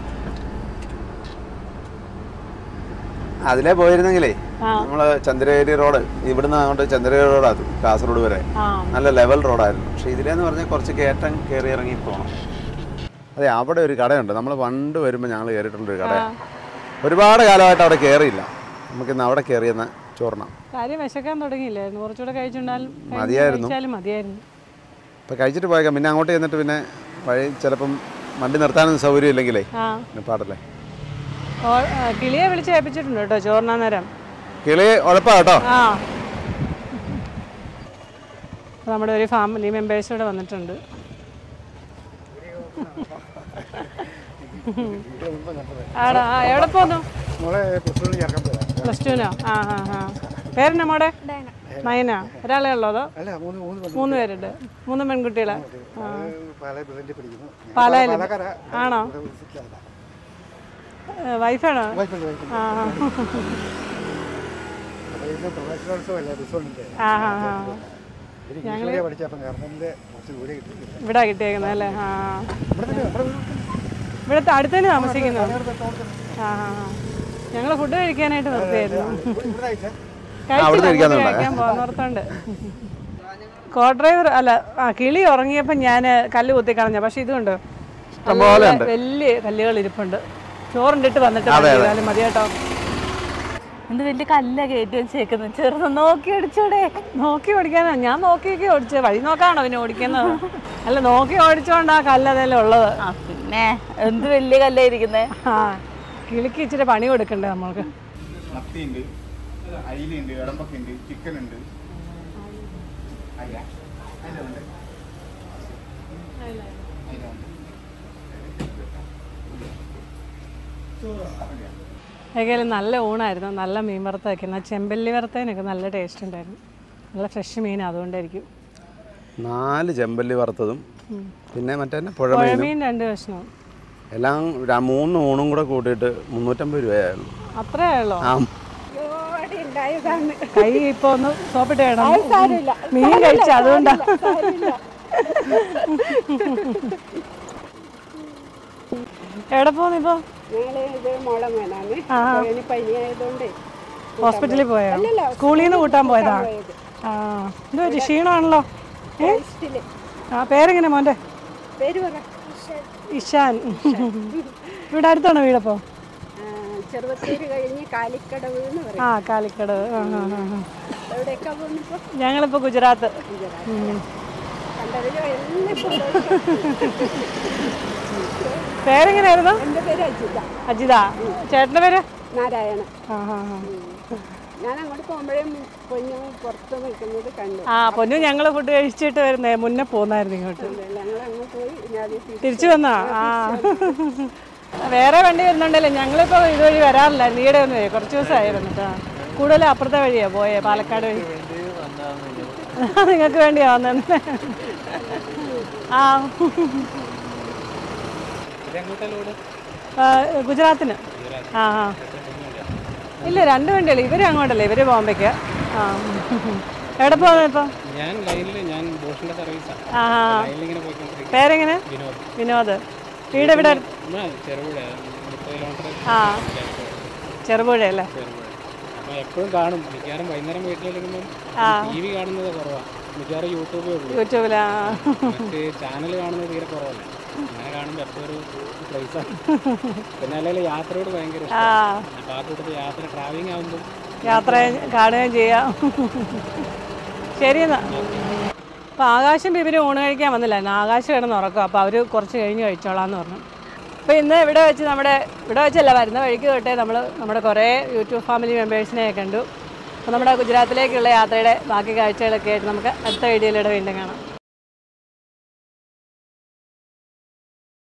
അതിലേ പോയിരുന്നെങ്കിലേ ആ. നമ്മള് ചന്ദ്രഗിരി റോഡ് ഇവിടുന്ന് അങ്ങോട്ട് ചന്ദ്രഗിരി റോഡാണ് കാസർഗോഡ് വരെ ആ നല്ല ലെവൽ റോഡായിരുന്നു പക്ഷെ ഇതിലേന്ന് പറഞ്ഞാൽ കുറച്ച് കയറ്റം കയറി ഇറങ്ങി പോകണം അതെ അവിടെ ഒരു കടയുണ്ട് നമ്മൾ പണ്ട് വരുമ്പോൾ ഞങ്ങൾ കയറിയിട്ടുള്ളൊരു കട ഒരുപാട് കാലമായിട്ട് അവിടെ കയറിയില്ല നമുക്കിന്ന് അവിടെ കയറിയെന്ന് ചോർണം കാര്യം വിശക്കാൻ തുടങ്ങിയില്ലായിരുന്നു കുറച്ചുകൂടെ കഴിച്ചുണ്ടാലും മതിയായിരുന്നു. കഴിച്ചാലും മതിയായിരുന്നു ഇപ്പം കഴിച്ചിട്ട് പോയേക്കാം പിന്നെ അങ്ങോട്ട് ചെന്നിട്ട് പിന്നെ വഴി ചിലപ്പം വണ്ടി നിർത്താനൊന്നും സൗകര്യം ഇല്ലെങ്കിലേ ആ പിന്നെ പാടല്ലേ ഓ, ആ, കിളിയെ വിളിച്ച് ഏൽപ്പിച്ചിട്ടുണ്ട് കേട്ടോ ചോറിനാ നേരം കിളി ഉഴപ്പാ കേട്ടോ ആ നമ്മുടെ ഒരു ഫാമിലി മെമ്പേഴ്സ് ഇവിടെ വന്നിട്ടുണ്ട് ആടാ ആ എവിടെ പോന്നു പ്ലസ് ടുവിനോ ആ ആ ആ പേരെന്നാ മോടെ നയന ഒരാളെ ഉള്ളോ അതോ മൂന്ന് പേരുണ്ട് മൂന്ന് പെൺകുട്ടികളാ ആ പാലായിൽ ആണോ വൈഫാണോ ആ ആ ആ ആ ഇവിടെ കിട്ടിയേക്കുന്നത് അല്ലേ ആ ഇവിടുത്തെ അടുത്ത് തന്നെ താമസിക്കുന്നു ആ ആ ആ ഞങ്ങൾ ഫുഡ് കഴിക്കാനായിട്ട് നിർത്തിയായിരുന്നു അവിടുന്ന് കഴിച്ചില്ല, കഴിക്കാൻ അങ്ങോട്ട് കഴിക്കാൻ പോകുന്നോർത്തോണ്ട് കോ ഡ്രൈവർ അല്ല ആ കിളി ഉറങ്ങിയപ്പോൾ ഞാൻ കല്ല് കുത്തി കളഞ്ഞ പക്ഷെ ഇതുണ്ട് ഇഷ്ടംപോലെ ഉണ്ട്. വലിയ കല്ലുകൾ ഇരിപ്പുണ്ട് ചോറുണ്ടിട്ട് വന്നിട്ട് മതി ചെയ്താലും മതി കേട്ടോ എന്ത് വലിയ കല്ല കയറ്റി വെച്ചേക്കുന്നു ചെറുത് നോക്കി അടിച്ചൂടെ നോക്കി ഓടിക്കാനാ ഞാൻ നോക്കിയൊക്കെ ഓടിച്ചത് വഴി നോക്കാണോ പിന്നെ ഓടിക്കുന്നത് അല്ല നോക്കി ഓടിച്ചോണ്ട് ആ കല്ല് അതെല്ലാം ഉള്ളത് ആ പിന്നെ എന്ത് വലിയ കല്ലായിരിക്കുന്നേ ആ കിളിക്ക് ഇച്ചിരി പണി കൊടുക്കണ്ടേ നമ്മൾക്ക് മത്തിയുണ്ട് അയിലുണ്ട് ഇടമ്പക്കുണ്ട് ചിക്കൻ ഉണ്ട് അയില അയില ഉണ്ട് ഏകദേശം നല്ല ഊണായിരുന്നു നല്ല മീൻ വറുത്ത വയ്ക്കുന്ന ചെമ്പല്ലി വറുത്തതിനൊക്കെ നല്ല ടേസ്റ്റ് ഉണ്ടായിരുന്നു നല്ല ഫ്രഷ് മീൻ അതുകൊണ്ടായിരിക്കും നാല് ചെമ്പല്ലി വറുത്തതും പിന്നെ മറ്റേ തന്നെ പുഴമീനും പുഴമീൻ രണ്ട് കഷ്ണവും എല്ലാം ര- മൂന്ന് ഊണും കൂടെ കൂട്ടിയിട്ട് മുന്നൂറ്റമ്പത് രൂപയായിരുന്നു അത്രേ ഉള്ളോ ആ കൈ ഇപ്പൊ ഒന്ന് സോപ്പിട്ട് വേണം മീൻ കഴിച്ച അതുകൊണ്ടാ എവിടെ പോന്നു ഇപ്പൊ ആ. ഹോസ്പിറ്റലിൽ പോയോ സ്കൂളിൽ നിന്ന് കൂട്ടാൻ പോയതാ ആ എന്ത് പറ്റി ക്ഷീണമാണല്ലോ ഏ ആ പേരെങ്ങനെ മോന്റെ ഇഷാൻ ഇവിടെ അടുത്താണോ വീടപ്പോ ചെറുപ്പത്തേര് കഴിഞ്ഞ് കാലിക്കടവ് എന്ന് പറയും ആ കാലിക്കടവ് ആ ആ ആ ആ. എവിടെയൊക്കെ പോകുന്നിപ്പോ ഞങ്ങളിപ്പോ ഗുജറാത്ത് ഉം. കണ്ടതിലോ എല്ലാം സന്തോഷം പേരെങ്ങനെയായിരുന്നു എൻ്റെ പേര് അജിത അജിത ചേട്ടന്റെ പേര് നാരായണ ആ ആ ആ. ഞാൻ അങ്ങോട്ട് പോകുമ്പോഴേ പൊന്നു പുറത്ത് നിൽക്കുന്നത് കണ്ടു ആ പൊന്നു ഞങ്ങൾ ഫുഡ് കഴിച്ചിട്ട് വരുന്നേ മുന്നേ പോന്നായിരുന്നു ഇങ്ങോട്ട് ഞങ്ങൾ അങ്ങ് പോയി ഞാൻ തിരിച്ചു വന്നാ ആ വേറെ വണ്ടി വരുന്നുണ്ടല്ലോ ഞങ്ങളിപ്പോ ഇതുവഴി വരാറില്ലായിരുന്നു ഈയിടെ ഒന്ന് കുറച്ച് ദിവസമായിരുന്നു കേട്ടോ കൂടുതലും അപ്പുറത്തെ വഴിയാ പോയേ പാലക്കാട് വഴി നിങ്ങൾക്ക് വേണ്ടിയാ വന്നെ ആ ആ, ഗുജറാത്തിന് ആ ആ ഇല്ല രണ്ട് വണ്ടിയല്ലേ ഇവര് അങ്ങോട്ടല്ലേ ഇവര് ബോംബെക്ക് ആ എവിടെ പോകുന്നത് ഇപ്പം ഞാൻ ലൈനിൽ ഞാൻ ബോഷിന്റെ സർവീസാണ് ആ ലൈനിലിങ്ങനെ പോയിക്കൊണ്ടിരിക്കും പേരെങ്ങനെ വിനോദ് വിനോദ് വീട് എവിടെ ഇവിടെ ചെറുപുഴ മുപ്പത് കിലോമീറ്റർ ആ ചെറുപുഴ അല്ലേ ചെറുപുഴ അപ്പോൾ എപ്പോഴും കാണും മിക്കവാറും വൈകുന്നേരം വീട്ടിലിരിക്കുമ്പം ടി വി കാണുന്നത് കുറവാണ് മിക്കവാറും യൂട്യൂബേ ഉള്ളൂ യൂട്യൂബിലാ മറ്റ് ചാനൽ കാണുന്നത് തീരെ കുറവല്ല അങ്ങനെ കാണുമ്പോൾ എപ്പോൾ ഒരു പ്ലേസാണ് പിന്നെ അല്ലെങ്കിൽ യാത്രയോട് ഭയങ്കര ആ ഇഷ്ടമാണ് അപ്പോൾ ആ കൂട്ടത്തിൽ യാത്ര ട്രാവലിംഗ് ആകുമ്പോൾ യാത്ര കാണുകയും ചെയ്യാം ശരി എന്നാ അപ്പോൾ ആകാശം ബിബിന് ഊണ് കഴിക്കാൻ വന്നില്ലായിരുന്നു ആകാശം കിടന്ന് ഉറക്കും അപ്പോൾ അവർ കുറച്ച് കഴിഞ്ഞ് കഴിച്ചോളാന്ന് പറഞ്ഞു അപ്പോൾ ഇന്ന് ഇവിടെ വെച്ച് നമ്മുടെ ഇവിടെ വെച്ചല്ല വരുന്ന വഴിക്ക് തൊട്ടേ നമ്മൾ നമ്മുടെ കുറേ യൂട്യൂബ് ഫാമിലി മെമ്പേഴ്സിനെ കണ്ടു അപ്പോൾ നമ്മുടെ ഗുജറാത്തിലേക്കുള്ള യാത്രയുടെ ബാക്കി കാഴ്ചകളൊക്കെ ആയിട്ട് നമുക്ക് അടുത്ത വീഡിയോയിലൂടെ വീണ്ടും കാണാം